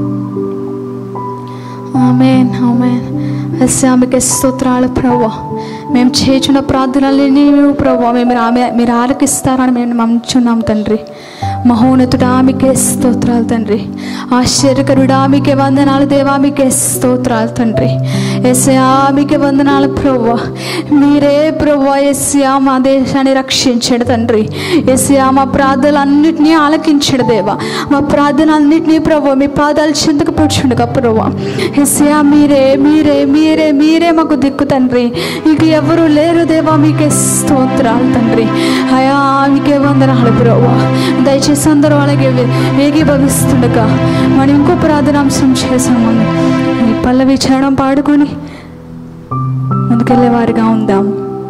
ఆమెన్ ఆమెన్ అస్సామికి స్తోత్రాలు ప్రభు మేము చేసిన ప్రార్థనలని ప్రభు మేము ఆమె మీరు ఆలకిస్తారని మేము నమ్ముచున్నాం తండ్రి మహోన్నతుడా మీకే స్తోత్రాలు తండ్రి ఆశ్చర్యకరుడా మీకే వందనాలు దేవా మీకే స్తోత్రాలు తండ్రి ఎస్యా మీకే వందనాలు ప్రభు మీరే ప్రభు ఎస్యా మా దేశాన్ని రక్షించడు తండ్రి ఎస్యా మా ప్రార్థనలన్నింటినీ ఆలకించడు దేవా మా ప్రార్థనలన్నింటినీ ప్రభు మీ పాదాలు చింతకు పుచ్చుండగా ప్రభు ఎస్యా మీరే మీరే మీరే మీరే మాకు దిక్కు తండ్రి ఇక ఎవరు లేరు దేవా మీకే స్తోత్రాలు తండ్రి అయా మీకే వందనాలు ప్రభు దయచేసి అందరూ అలాగే ఏకీభవిస్తుండగా మనం ఇంకో ప్రార్థనాంశం చేసాము ఈ పల్లవి చరణం పాడుకొని ముందుకెళ్ళే వారిగా ఉందాం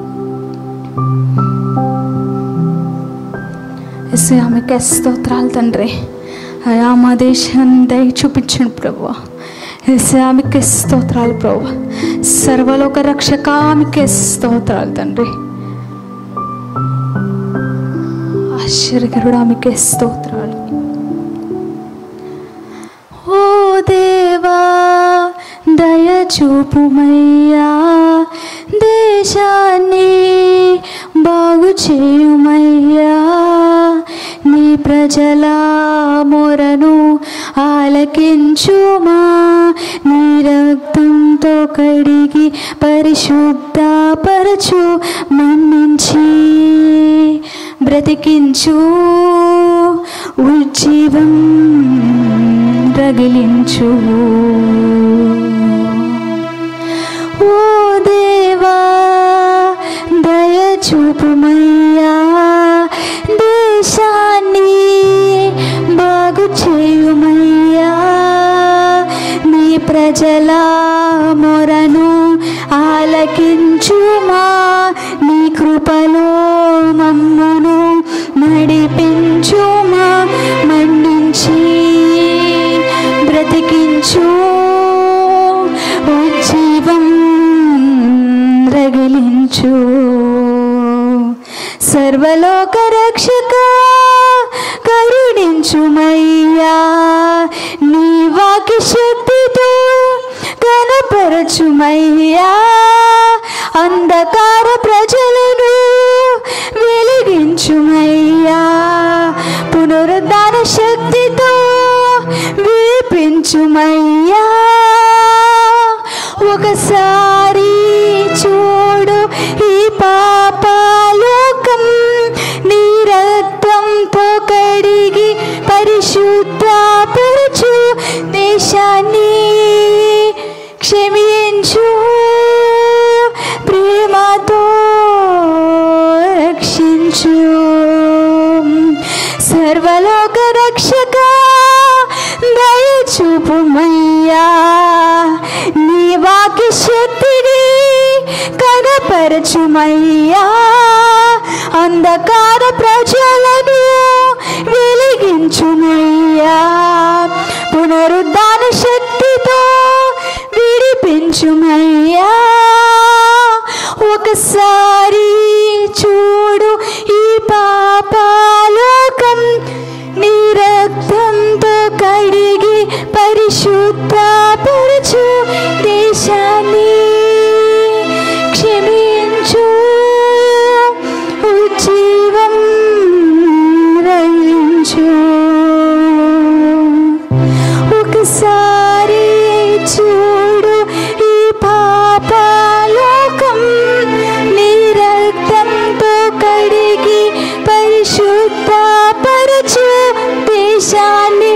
ఎస్ఐ ఆమెకి స్తోత్రాలు తండ్రి అయా మా దేశాన్ని దయ చూపించండి ప్రభు ఎస్ఐ ఆమెకి స్తోత్రాలు ప్రభు సర్వలోక రక్షక ఆమెకి స్తోత్రాలు తండ్రి ఆశ్చర్యకరుడు ఆమెకి స్తోత్రాలు ఓ దేవా దయ చూపుమయ్యా దేశాన్ని బాగు చేయుమయ్యా నీ ప్రజల మొరను ఆలకించుమా నీ రక్తంతో కడిగి పరిశుద్ధపరచు మన్నించి బ్రతికించు ఉజ్జీవం రగిలించు ఓ దేవా దయ చూపుమయ్యా దేశాన్ని బాగు చేయుమయ్యా నీ ప్రజల మొరను ఆలకించుమా నీ కృపలో మమ్మును నడిపించుమా మన్నించి బ్రతికించు ఉజ్జీవం రగిలించు సర్వలోక రక్షక కరుణించుమయ్యా నీ వాకి శక్తితో కనపరచుమయ్యా అంధకార ప్రజలను వెలిగించుమయ్యా పునరుద్ధాన శక్తితో విపించుమయ్యా ఒకసారి చూడు ఈ పాపాలోకం నీ రక్తంతో కడిగి పరిశుద్ధపరచు దేశాన్ని క్షమించు ప్రేమతో రక్షించు సర్వలోక రక్షక దయ చూపుమయ్యా నీ వాకి శక్తిని కనపరచుమయ్యా అంధకార ప్రజలను వెలిగించుమయ్యా పునరుద్ధాన శక్తితో విడిపించుమయ్యా ఒకసారి చూడు ఈ పాపాలోకం నీ రక్తంతో కడిగి పరిశుద్ధపరచు దేశాన్ని క్షమించు ఉజ్జీవం రయించు ఒకసారి చూడు ఈ పాపాలోకం నీ రక్తంతో కడిగి పరిశుద్ధపరచు దేశాన్ని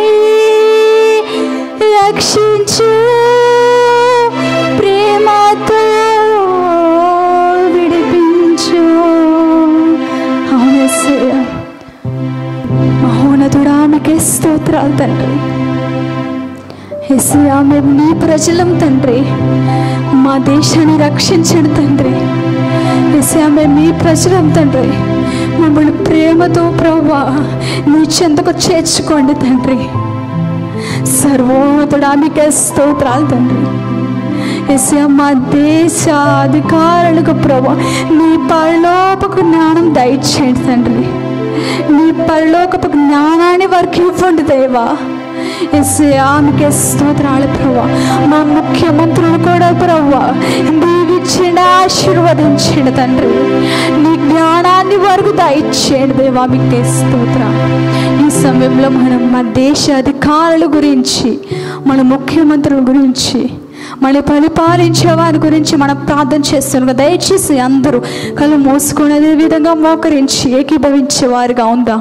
రక్షించు ప్రేమతో విడిపించు అవునసయ్య మహోన్నతుడా మీకే స్తోత్రాలు తండ్రి ఎస్యా మేము నీ ప్రజలం తండ్రి మా దేశాన్ని రక్షించండి తండ్రి ఎస్యా మేము నీ ప్రజలం తండ్రి మమ్మల్ని ప్రేమతో ప్రభా నీ చెంతకు చేర్చుకోండి తండ్రి సర్వోన్నతుడా మీకే స్తోత్రాలు తండ్రి ఎస్యా మా దేశ అధికారులకు ప్రభా నీ పరలోపకు జ్ఞానం దయచేయండి తండ్రి నీ పరలోకపు జ్ఞానాన్ని వారికి ఇవ్వండి దేవా ఎస్యా మీకే స్తోత్రాలు ప్రభా మా ముఖ్యమంత్రులు కూడా ప్రభా దీవించండి ఆశీర్వదించండి తండ్రి నీ జ్ఞానాన్ని వరకు దయచేయండి దేవా మీకే స్తోత్రం ఈ సమయంలో మనం మా దేశ అధికారుల గురించి మన ముఖ్యమంత్రుల గురించి మళ్ళీ పరిపాలించే వారి గురించి మనం ప్రార్థన చేస్తున్నాం కదా. దయచేసి అందరూ కళ్ళు మూసుకొని అదే విధంగా మోకరించి ఏకీభవించే వారిగా ఉందాం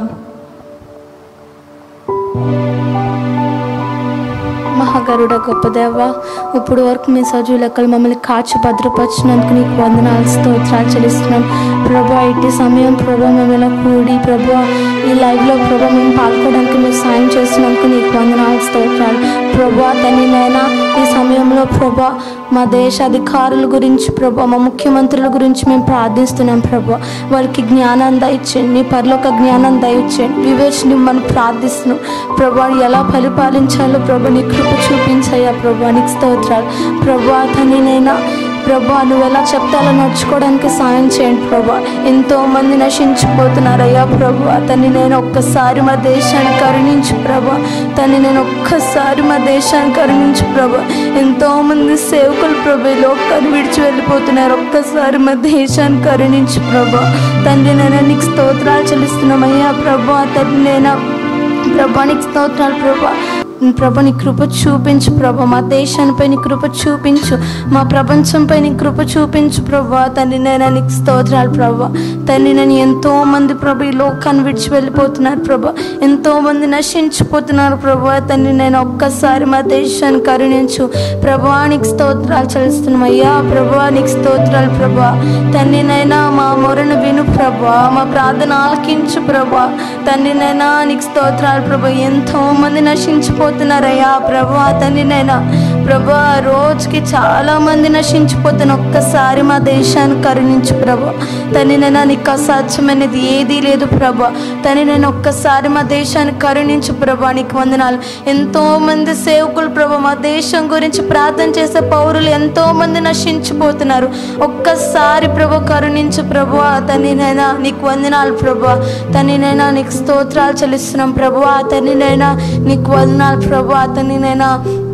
మహాగరుడ గొప్ప దేవ ఇప్పుడు వరకు మీ సజీవ లెక్కలు మమ్మల్ని కాచి భద్రపరిచినందుకు నీకు వందనాలు స్తోత్రాలు చెల్లిస్తున్నాం ప్రభా ఇట్టి సమయం ప్రభా మేము ఇలా కూడి ప్రభా ఈ లైవ్లో ప్రభా మేము పాల్గొనడానికి మీరు సాయం చేస్తున్నందుకు నీకు వందనాలు స్తోత్రాలు ప్రభా తని నైనా ఈ సమయంలో ప్రభా మా దేశ అధికారుల గురించి ప్రభా మా ముఖ్యమంత్రుల గురించి మేము ప్రార్థిస్తున్నాం ప్రభా వారికి జ్ఞానం దయచేయండి నీ పరలోక జ్ఞానం దయచేయండి వివేచని మనం ప్రార్థిస్తున్నాం ప్రభా ఎలా పరిపాలించాలో ప్రభా నీ కృప చూపించయ్యా ప్రభా నీకు స్తోత్రాలు ప్రభా తనినైనా ప్రభా నువ్వు ఎలా చెప్తాలో నడుచుకోవడానికి సాయం చేయండి ప్రభా ఎంతో మంది నశించిపోతున్నారయ్యా ప్రభా తన్ని నేను ఒక్కసారి మా దేశాన్ని కరుణించు ప్రభా తన్ని నేను ఒక్కసారి మా దేశాన్ని కరుణించు ప్రభా ఎంతో మంది సేవకులు ప్రభా ఈ లోకాన్ని విడిచి వెళ్ళిపోతున్నారు ఒక్కసారి మా దేశాన్ని కరుణించు ప్రభా తండ్రి నేను నీకు స్తోత్రాలు చెల్లిస్తున్నామయ్యా ప్రభా తండ్రి నేను ప్రభా నీకు స్తోత్రాలు ప్రభా ప్రభా నీ కృప చూపించు ప్రభా మా దేశానిపై నీ కృప చూపించు మా ప్రపంచంపై నీ కృప చూపించు ప్రభా తండ్రి నేను నీకు స్తోత్రాలు ప్రభా తండ్రి నేను ఎంతో మంది ప్రభా ఈ లోకాన్ని విడిచి వెళ్ళిపోతున్నారు ప్రభా ఎంతో మంది నశించిపోతున్నారు ప్రభా తండ్రి నేను ఒక్కసారి మా దేశాన్ని కరుణించు ప్రభా నీకు స్తోత్రాలు చెల్లిస్తున్నాం అయ్యా ప్రభా నీకు స్తోత్రాలు ప్రభా తండ్రి నైనా మా మొరను విను ప్రభా మా ప్రార్థన ఆలకించు ప్రభా తండ్రి నైనా నీకు స్తోత్రాలు ప్రభా ఎంతో మంది నశించిపోతున్నారయ్యా ప్రభా తండ్రి నైనా ప్రభా రోజుకి చాలా మంది నశించిపోతున్న ఒక్కసారి మా దేశాన్ని కరుణించు ప్రభా తని నేను నీకు అసాధ్యమైనది ఏదీ లేదు ప్రభా తని నేను ఒక్కసారి మా దేశాన్ని కరుణించు ప్రభా నీకు వందనాలు ఎంతో మంది సేవకులు ప్రభా మా దేశం గురించి ప్రార్థన చేసే పౌరులు ఎంతో మంది నశించిపోతున్నారు ఒక్కసారి ప్రభు కరుణించు ప్రభు తనినైనా నీకు వందనాలు ప్రభు తనినైనా నీకు స్తోత్రాలు చెల్లిస్తున్నాం ప్రభు అతనినైనా నీకు వందనాలు ప్రభు అతనినైనా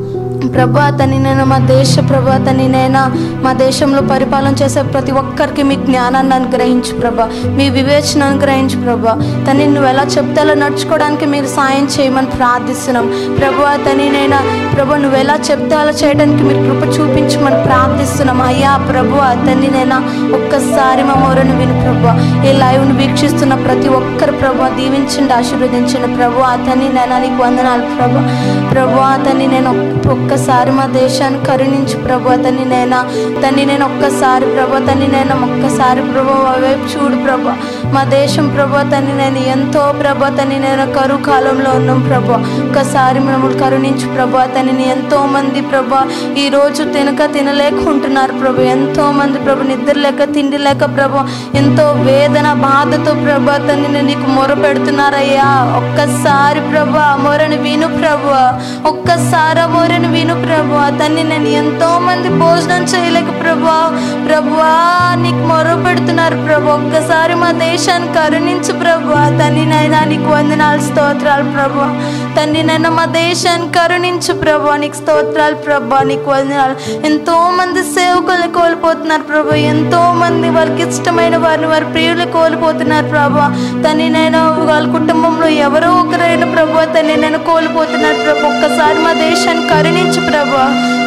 ప్రభా తనినైనా మా దేశ ప్రభా తనినైనా మా దేశంలో పరిపాలన చేసే ప్రతి ఒక్కరికి మీ జ్ఞానాన్ని అనుగ్రహించు ప్రభా మీ వివేచన అనుగ్రహించు ప్రభా తని నువ్వు ఎలా చెప్తే అలా నడుచుకోవడానికి మీరు సాయం చేయమని ప్రార్థిస్తున్నాం ప్రభా తనినైనా ప్రభా నువ్వు ఎలా చెప్తే అలా చేయడానికి మీరు కృప చూపించమని ప్రార్థిస్తున్నాం అయ్యా ప్రభు తనినైనా ఒక్కసారి మా మొరను విను ప్రభా ఈ లైవ్ను వీక్షిస్తున్న ప్రతి ఒక్కరు ప్రభా దీవించండి ఆశీర్వదించండి ప్రభు అతన్ని నేను నీకు వందనాలు ప్రభా ప్రభు అతన్ని నేను ఒక్కసారి మా దేశాన్ని కరుణించు ప్రభు అతన్ని నైనా తన్ని నేను ఒక్కసారి ప్రభు తన్ని నేను ఒక్కసారి ప్రభు వైపు చూడు ప్రభు మా దేశం ప్రభు తన్ని నేను ఎంతో ప్రభు తన్ని నేను కరువు కాలంలో ఉన్నాం ప్రభు ఒక్కసారి మమ్మల్ని కరుణించు ప్రభు తనని ఎంతో మంది ప్రభు ఈ రోజు తినక తినలేకుంటున్నారు ప్రభు ఎంతో మంది ప్రభు నిద్ర లేక తిండి లేక ప్రభు ఎంతో వేదన బాధతో ప్రభు తనని నీకు మొర పెడుతున్నారయ్యా ఒక్కసారి ప్రభు ఆ మొరను విను ప్రభు ఒక్కసారి ఆ మొరను విను ప్రభు తన్ని నేను ఎంతో మంది భోజనం చేయలేక ప్రభు ప్రభువా నీకు మొర పెడుతున్నారు ప్రభు ఒక్కసారి మా దేశాన్ని కరుణించు ప్రభు తన్ని నైనా నీకు వందనాలు స్తోత్రాలు ప్రభు తండ్రి నైనా మా దేశాన్ని కరుణించు ప్రభు నీకు స్తోత్రాలు ప్రభు నీకు వందనాలు ఎంతో మంది సేవకులు కోల్పోతున్నారు ప్రభు ఎంతో మంది వారికి ఇష్టమైన వారిని వారి ప్రియులు కోల్పోతున్నారు ప్రభు తన్ని నేను వాళ్ళ కుటుంబంలో ఎవరో ఒకరైనా ప్రభు తన్ని నేను కోల్పోతున్నారు ప్రభు ఒక్కసారి మా దేశాన్ని కరుణించు ప్రభు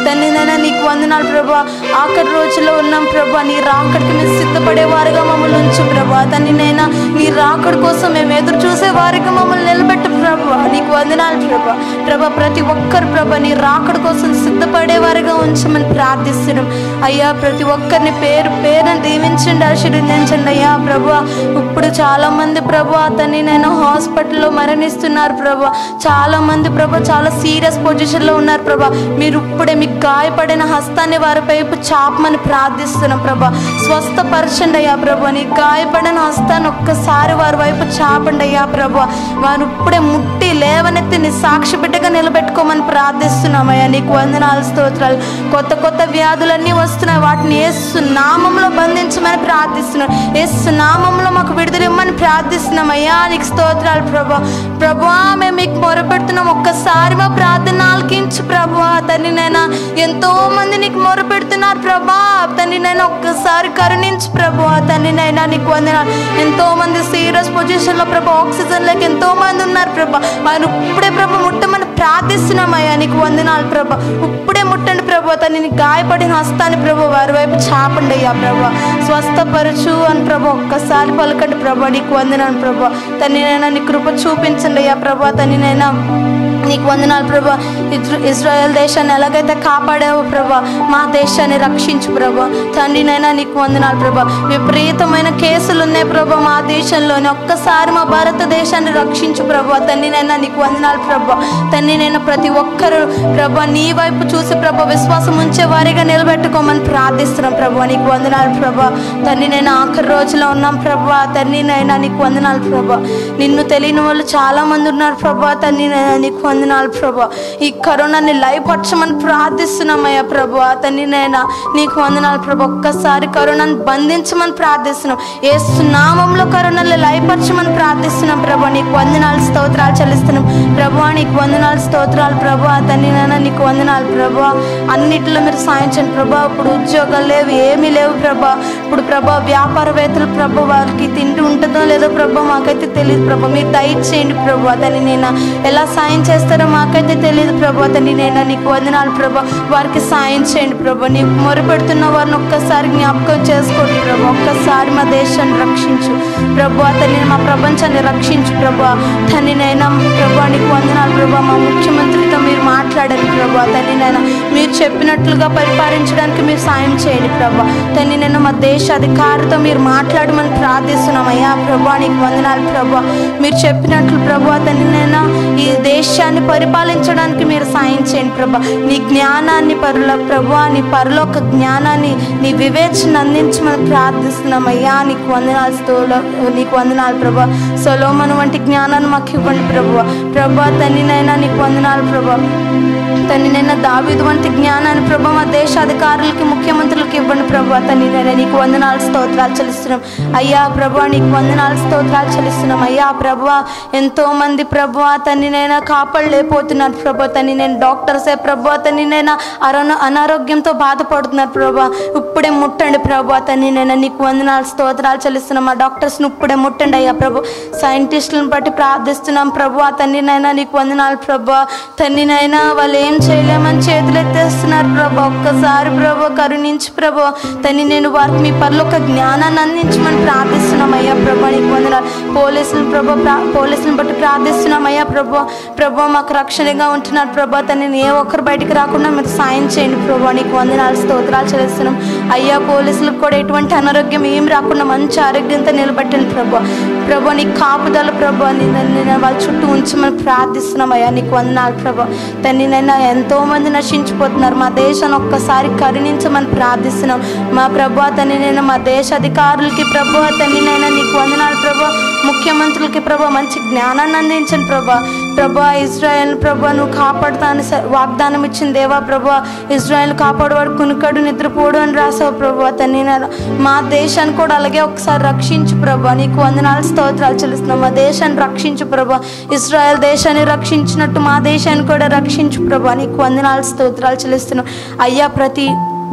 తండ్రి నైనా నీకు వందనాలు ప్రభా ఆఖరి రోజుల్లో ఉన్నాం ప్రభా నీ రాకడికి మేము సిద్ధపడే వారుగా మమ్మల్ని ఉంచు ప్రభా తండ్రి నైనా నీ రాకడి కోసం మేము ఎదురు చూసే వారిగా మమ్మల్ని నిలబెట్టు ప్రభా నీకు వందనాలు ప్రభా ప్రభా ప్రతి ఒక్కరు ప్రభా నీ రాకడి కోసం సిద్ధపడే వారిగా ఉంచమని ప్రార్థిస్తున్నాం అయ్యా ప్రతి ఒక్కరిని పేరు పేరుని దీవించండి ఆశీర్వదించండి అయ్యా ప్రభా ఇప్పుడు చాలా మంది ప్రభా అతన్ని నేను హాస్పిటల్లో మరణిస్తున్నారు ప్రభా చాలా మంది ప్రభా చాలా సీరియస్ పొజిషన్లో ఉన్నారు ప్రభా మీరు ఇప్పుడే మీకు గాయపడిన హస్తాన్ని వారి వైపు చాపమని ప్రార్థిస్తున్నాం ప్రభా స్వస్థపరచండి అయ్యా ప్రభా నీ గాయపడిన హస్తాన్ని ఒక్కసారి వారి వైపు చాపండి అయ్యా ప్రభా వారు ఇప్పుడే ముట్టి లేవనెత్తి నీ సాక్షి బిడ్డగా నిలబెట్టుకోమని ప్రార్థిస్తున్నామయ్యా నీకు వందనాలు స్తోత్రాలు కొత్త కొత్త వ్యాధులన్నీ వస్తున్నాయి వాటిని ఏసు నామంలో బంధించమని ప్రార్థిస్తున్నాం ఏసు నామంలో మాకు విడుదల ఇమ్మని ప్రార్థిస్తున్నాం అయ్యా నీకు స్తోత్రాలు ప్రభా ప్రభా మేము మీకు మొరపెడుతున్నాం ఒక్కసారి మా ప్రార్థన ఆలకించు ప్రభా తండ్రి నైనా ఎంతో మంది నీకు మొరపెడుతున్నారు ప్రభా తండ్రి నైనా ఒక్కసారి కరుణించు ప్రభా తండ్రి నైనా నీకు వందనాలు ఎంతో మంది సీరియస్ పొజిషన్ లో ప్రభా ఆక్సిజన్ లేక ఎంతో మంది ఉన్నారు ప్రభా వారు ఇప్పుడే ప్రభా ముట్టమని ప్రార్థిస్తున్నామయ్యా నీకు వందనాలు ప్రభా ఇప్పుడే ముట్టండి ప్రభా తనని గాయపడిన హస్తాన్ని ప్రభా వారి వైపు చాపండి అయ్యా ప్రభా స్వస్థపరచు అని ప్రభా ఒక్కసారి పలకండి ప్రభా నీకు వందనాలు ప్రభా తననైనా నీ కృప చూపించండి అయ్యా ప్రభా తననైనా నీకు వందనాలు ప్రభా ఇజ్రా ఇజ్రాయెల్ దేశాన్ని ఎలాగైతే కాపాడావో ప్రభా మా దేశాన్ని రక్షించు ప్రభా తండ్రినైనా నీకు వందనాలు ప్రభా విపరీతమైన కేసులు ఉన్నాయి ప్రభా మా దేశంలోని ఒక్కసారి మా భారతదేశాన్ని రక్షించు ప్రభా తండ్రినైనా నీకు వందనాలు ప్రభా తండ్రినైనా ప్రతి ఒక్కరు ప్రభా నీ వైపు చూసి ప్రభా విశ్వాసం ఉంచే వారిగా నిలబెట్టుకోమని ప్రార్థిస్తున్నాం ప్రభా నీకు వందనాలు ప్రభా తండ్రి నేను ఆఖరి రోజులో ఉన్నాం ప్రభా తండ్రి నైనా నీకు వందనాలు ప్రభా నిన్ను తెలియని వాళ్ళు చాలా మంది ఉన్నారు ప్రభా తండ్రి నైనా నీకు వందనాలు ప్రభా ఈ కరోనాని లయపరచమని ప్రార్థిస్తున్నామయ్యా ప్రభా తండ్రి నైనా నీకు వందనాలు ప్రభా ఒక్కసారి కరోనాను బంధించమని ప్రార్థిస్తున్నాం ఏ నామంలో కరోనాని లయపరచమని ప్రార్థిస్తున్నాం ప్రభా నీకు వందనాలు స్తోత్రాలు చెల్లిస్తున్నాం ప్రభా నీకు వందనాలు స్తోత్రాలు ప్రభా తండ్రి నైనా నీకు వందనాలు ప్రభా అన్నిట్లో మీరు సాయించండి ప్రభా ఇప్పుడు ఉద్యోగాలు లేవు ఏమీ లేవు ప్రభా ఇప్పుడు ప్రభా వ్యాపారవేత్తలు ప్రభా వారికి తిండి ఉంటుందో లేదో ప్రభా మాకైతే తెలియదు ప్రభా మీరు దయచేయండి ప్రభా తని నేను ఎలా సాయం చేస్తారో మాకైతే తెలియదు ప్రభా తని నేను నీకు వందనాలు ప్రభా వారికి సాయం చేయండి ప్రభా నీకు మొరపెడుతున్న వారిని ఒక్కసారి జ్ఞాపకం చేసుకోండి ప్రభా ఒక్కసారి మా దేశాన్ని రక్షించు ప్రభా తల్లి మా ప్రపంచాన్ని రక్షించు ప్రభా తల్లి నైనా ప్రభా నీకు వందనాలు ప్రభా మా ముఖ్యమంత్రితో మీరు మాట్లాడండి ప్రభా తల్లి నైనా మీరు చెప్పినట్లుగా పరిపాలించడానికి మీరు సాయం చేయండి ప్రభా తల్లి నేను మా దేశ అధికారితో మీరు మాట్లాడమని ప్రార్థిస్తున్నాం అయ్యా ప్రభా నీకు వందనాలు ప్రభా మీరు చెప్పినట్లు ప్రభా తల్లి నేను ఈ దేశాన్ని పరిపాలించడానికి మీరు సాయం చేయండి ప్రభా నీ జ్ఞానాన్ని పరుల ప్రభా నీ పరలోక జ్ఞానాన్ని నీ వివేచన అందించమని ప్రార్థిస్తున్నాం అయ్యా నీకు వందనాలు స్తోలో నీకు వందనాలు ప్రభా సొలోమను వంటి జ్ఞానాన్ని మాకు ఇవ్వండి ప్రభా ప్రభా తల్లినైనా నీకు వందనాలు ప్రభా తన్ని నిన్న దావీదు వంటి జ్ఞానాన్ని ప్రభా మా దేశ అధికారులకి ముఖ్యమంత్రులకి ఇవ్వండి ప్రభా తన్ని నేను నీకు వందనాలు స్తోత్రాలు చెల్లిస్తున్నాం అయ్యా ప్రభా నీకు వందనాలు స్తోత్రాలు చెల్లిస్తున్నాం అయ్యా ప్రభా ఎంతో మంది ప్రభా తన్ని నేను కాపాడలేకపోతున్నారు ప్రభా తన్ని నేను డాక్టర్సే ప్రభా తన్ని నేను అరణ అనారోగ్యంతో బాధపడుతున్నారు ప్రభా ఇప్పుడే ముట్టండి ప్రభా తన్ని నేను నీకు వందనాలు స్తోత్రాలు చెల్లిస్తున్నాం ఆ డాక్టర్స్ని ఇప్పుడే ముట్టండి అయ్యా ప్రభు సైంటిస్టులను బట్టి ప్రార్థిస్తున్నాం ప్రభు తండ్రినైనా నీకు వందనాలు ప్రభా తండ్రినైనా వాళ్ళు ఏం చేయలేమని చేతులు ఎత్తేస్తున్నారు ప్రభా ఒక్కసారి ప్రభు కరుణించి ప్రభు తన్ని నేను వారికి మీ పర్లోక జ్ఞానాన్ని అందించమని ప్రార్థిస్తున్నాం అయ్యా ప్రభా నీకు వందనాలు పోలీసులు ప్రభు ప్రా పోలీసులను బట్టి ప్రార్థిస్తున్నాం అయ్యా ప్రభు ప్రభు మాకు రక్షణగా ఉంటున్నారు ప్రభా తనని ఏ ఒక్కరు బయటికి రాకుండా మీరు సాయం చేయండి ప్రభు నీకు వందనాలు స్తోత్రాలు చెల్లిస్తున్నాం అయ్యా పోలీసులకు కూడా ఎటువంటి అనారోగ్యం ఏం రాకుండా మంచి ఆరోగ్యంతో నిలబెట్టండి ప్రభు ప్రభు నీ కాపుదల ప్రభు నేను వాళ్ళ చుట్టూ ఉంచమని ప్రార్థిస్తున్నాం అయ్యా నీకు వందనాలు ప్రభు తన్ని నైనా ఎంతో మంది నశించిపోతున్నారు మా దేశాన్ని ఒక్కసారి కరుణించమని ప్రార్థిస్తున్నాం మా ప్రభు తన్ని నేను మా దేశ అధికారులకి ప్రభు తన్ని నైనా నీకు వందనాలు ప్రభు ముఖ్యమంత్రులకి ప్రభు మంచి జ్ఞానాన్ని అందించండి ప్రభా ప్రభా ఇజ్రాయెల్ ప్రభా నువ్వు కాపాడుతాను వాగ్దానం ఇచ్చిన దేవా ప్రభా ఇజ్రాయెల్ కాపాడువాడు కునుకడు నిద్రపోడు అని రాసావు ప్రభా తన్ని నేను మా దేశాన్ని కూడా అలాగే ఒకసారి రక్షించు ప్రభా నీకు వందనాలు స్తోత్రాలు చెల్లిస్తున్నాం మా దేశాన్ని రక్షించు ప్రభా ఇజ్రాయెల్ దేశాన్ని రక్షించినట్టు మా దేశాన్ని కూడా రక్షించు ప్రభా నీకు వందనాలు స్తోత్రాలు చెల్లిస్తున్నాం అయ్యా ప్రతి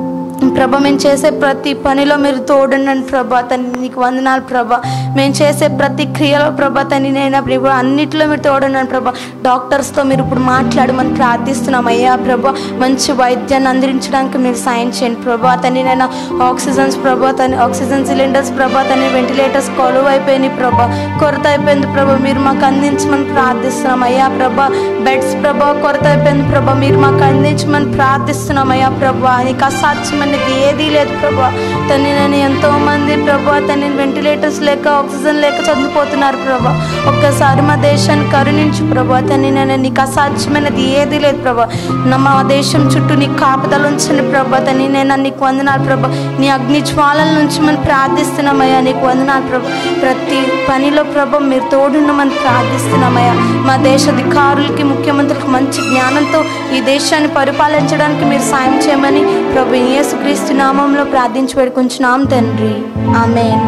ప్రభ మేము చేసే ప్రతి పనిలో మీరు తోడుండండి ప్రభా తండ్రి నీకు వందనాలు ప్రభా మేము చేసే ప్రతి క్రియలో ప్రభా తండ్రి నేను ప్రభా అన్నిట్లో మీరు తోడున్నాను ప్రభా డాక్టర్స్తో మీరు ఇప్పుడు మాట్లాడమని ప్రార్థిస్తున్నాం అయ్యా ప్రభా మంచి వైద్యాన్ని అందించడానికి మీరు సాయం చేయండి ప్రభా తండ్రి నేను ఆక్సిజన్స్ ప్రభా తని ఆక్సిజన్ సిలిండర్స్ ప్రభా తని వెంటిలేటర్స్ కొలువు అయిపోయినాయి ప్రభా కొరత అయిపోయింది ప్రభా మీరు మాకు అందించమని ప్రార్థిస్తున్నాం అయ్యా ప్రభా బెడ్స్ ప్రభా కొరత అయిపోయింది ప్రభా మీరు మాకు అందించమని ప్రార్థిస్తున్నాం అయ్యా ప్రభా నీకు అసాధ్యమైనది ఏదీ లేదు ప్రభా తన్ని నేను ఎంతో మంది ప్రభా తన్ని వెంటిలేటర్స్ లేక ఆక్సిజన్ లేక చనిపోతున్నారు ప్రభా ఒక్కసారి మా దేశాన్ని కరుణించు ప్రభా తన్ని నేను నీకు అసాధ్యమైనది ఏదీ లేదు ప్రభా నా మా దేశం చుట్టూ నీ కాపుదలు ఉంచండి ప్రభా తన్ని నేను నీకు వందనాలు ప్రభా నీ అగ్ని జ్వాలల నుంచి మనం ప్రార్థిస్తున్నామయ్యా నీకు వందనాలు ప్రభా ప్రతి పనిలో ప్రభా మీరు తోడుండమని ప్రార్థిస్తున్నామయ్యా మా దేశ అధికారులకి ముఖ్యమంత్రులకు మంచి జ్ఞానంతో ఈ దేశాన్ని పరిపాలించడానికి మీరు సాయం చేయమని ప్రభు యేసుక్రీస్తు నామంలో ప్రార్థించి పెడుకుంటున్నాం తండ్రి ఆమెన్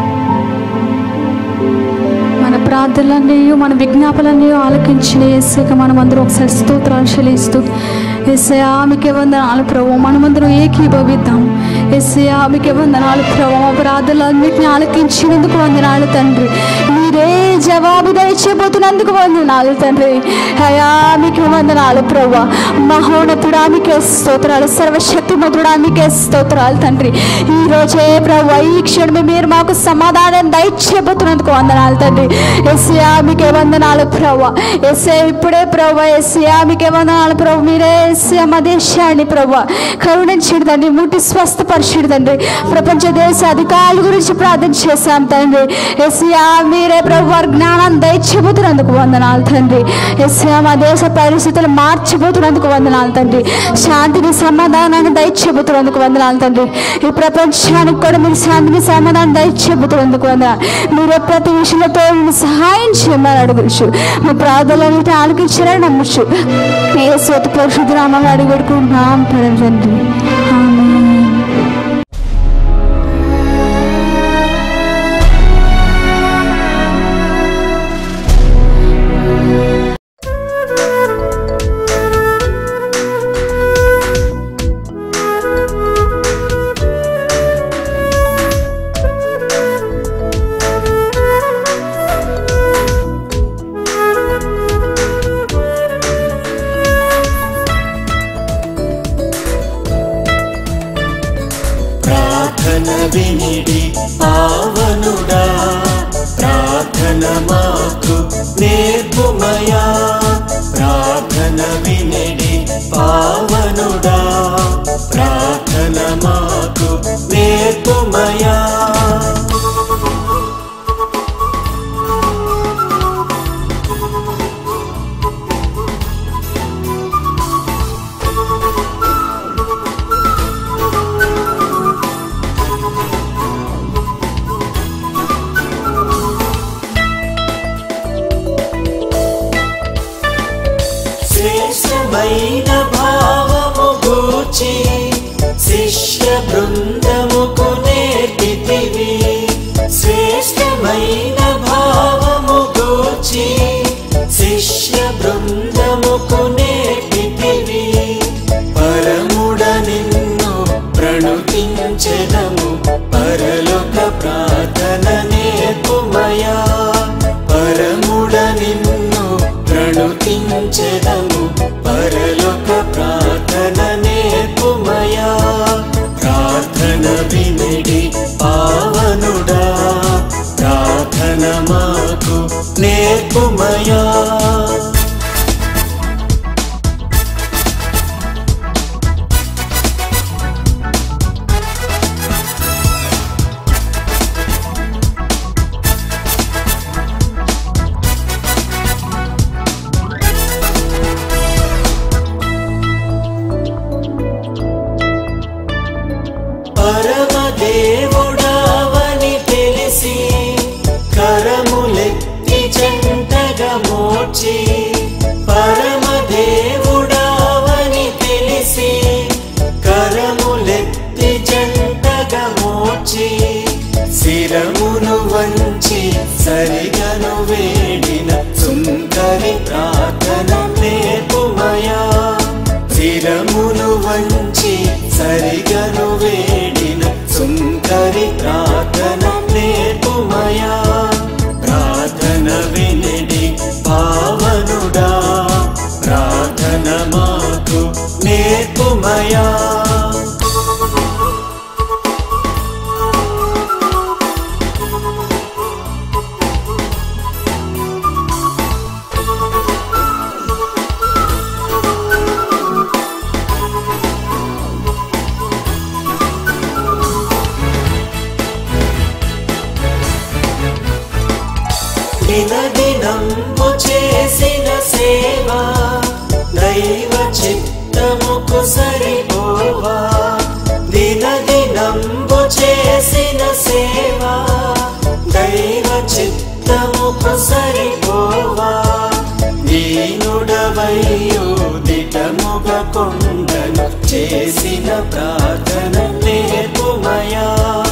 మన ప్రార్థనలన్నీ మన విజ్ఞాపనలన్నీ ఆలకించిన ఏసేక మనం అందరం ఒకసారి స్తోత్రాలు చెల్లిస్తూ ఎస్ఐయా మీకే వందనాలు ప్రభు మనమందరం ఏకీభవిద్దాం ఎస్ఐయా మీకే వందనాలు ప్రభు మా ప్రార్థనలన్నింటినీ ఆలకించినందుకు వందనాలు తండ్రి మీరే జవాబు దయచేయబోతున్నందుకు వందనాలు తండ్రి అయా మీకు వందనాలు ప్రభు మహోన్నతుడా మీకే స్తోత్రాలు సర్వశక్తిమంతుడా మీకే స్తోత్రాలు తండ్రి ఈ రోజే ప్రభు ఈ క్షణమే మీరు మాకు సమాధానం దయచేయబోతున్నందుకు వందనాలు తండ్రి ఎస్యా మీకే వందనాలు ప్రభు ఎస్ఏ ఇప్పుడే ప్రభు ఎస్యా మీకే వందనాలు ప్రభు మీరే ఎస్యా మా దేశాన్ని ప్రభు కరుణించండి తండ్రి ముట్టి స్వస్థపరిచండి తండ్రి ప్రపంచ దేశ అధికారుల గురించి ప్రార్థన చేశాం తండ్రి ఎస్యా మీరే ప్రభు వారి జ్ఞానాన్ని దయచేయబోతున్నందుకు వందనాలు తండ్రి ఎస్యా మా దేశ పరిస్థితులు మార్చిపోతున్నందుకు వందనాలు తండ్రి శాంతిని సమాధానాన్ని దయచేయబోతున్నందుకు వందనాలు తండ్రి ఈ ప్రపంచానికి కూడా మీరు శాంతిని సమాధానం దయచేయబోతున్నందుకు వందనాలు మీరే ప్రతి విషయంలో తోడుని సహాయం చేయమని అడుగుచ్చు మా ప్రార్థనలన్నిటి ఆలకించారని నమ్మచ్చు ఏ స్వత పరిశుద్ధ నామాలు అడిగి పెట్టుకుంటున్నాం తండ్రి ఆమేన్. ప్రార్థన వినిడి పావనుడా ప్రార్థన మాకు నేర్పుమయా ప్రార్థన వినిడి పావనుడా ప్రార్థన మాకు నేర్పుమయా శ్రేష్టమైన భావము గూర్చి శిష్య బృందముకు నేర్పితివి శ్రేష్టమైన భావము గూర్చి శిష్య బృందముకు నేర్పితివి పరముడ నిన్ను ప్రణుతించెదము పరలోక ప్రార్థన నేర్పుమయా పరముడ నిన్ను ప్రణుతించెదము పరలోక ప్రార్థన నేర్పుమయా ప్రార్థన వినిడి పావనుడా ప్రార్థన మాకు నేర్పుమయా పరమదేవుడావని తెలిసి కరములెత్తి జంటగా మోర్చి పరమదేవుడావని తెలిసి కరములెత్తి జంటగా మోర్చి శిరమును వంచి సరిగను వేడిన సుందరి ప్రార్థన నేర్పుమయా శిరమును వంచి సరిగను వేడి వినిడి పావనుడా ప్రార్థన మాకు నేర్పుమయా దినదినంబు చేసిన సేవ దైవ చిత్తముకు సరిపోవా దినదినంబు చేసిన సేవ దైవ చిత్తముకు సరిపోవా దీనుడవయ్యో దిటముగ కొండను చేసిన ప్రార్థన నేర్పుమయా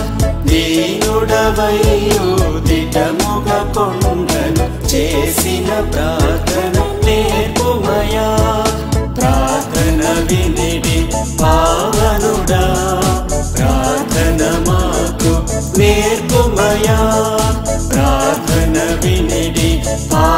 దీనుడవయ్యో దిటముగ కొండను చేసిన ప్రార్థన నేర్పుమయా ప్రార్థన వినిడి పావనుడా ప్రార్థన మాకు నేర్పుమయా ప్రార్థన వినిడి పా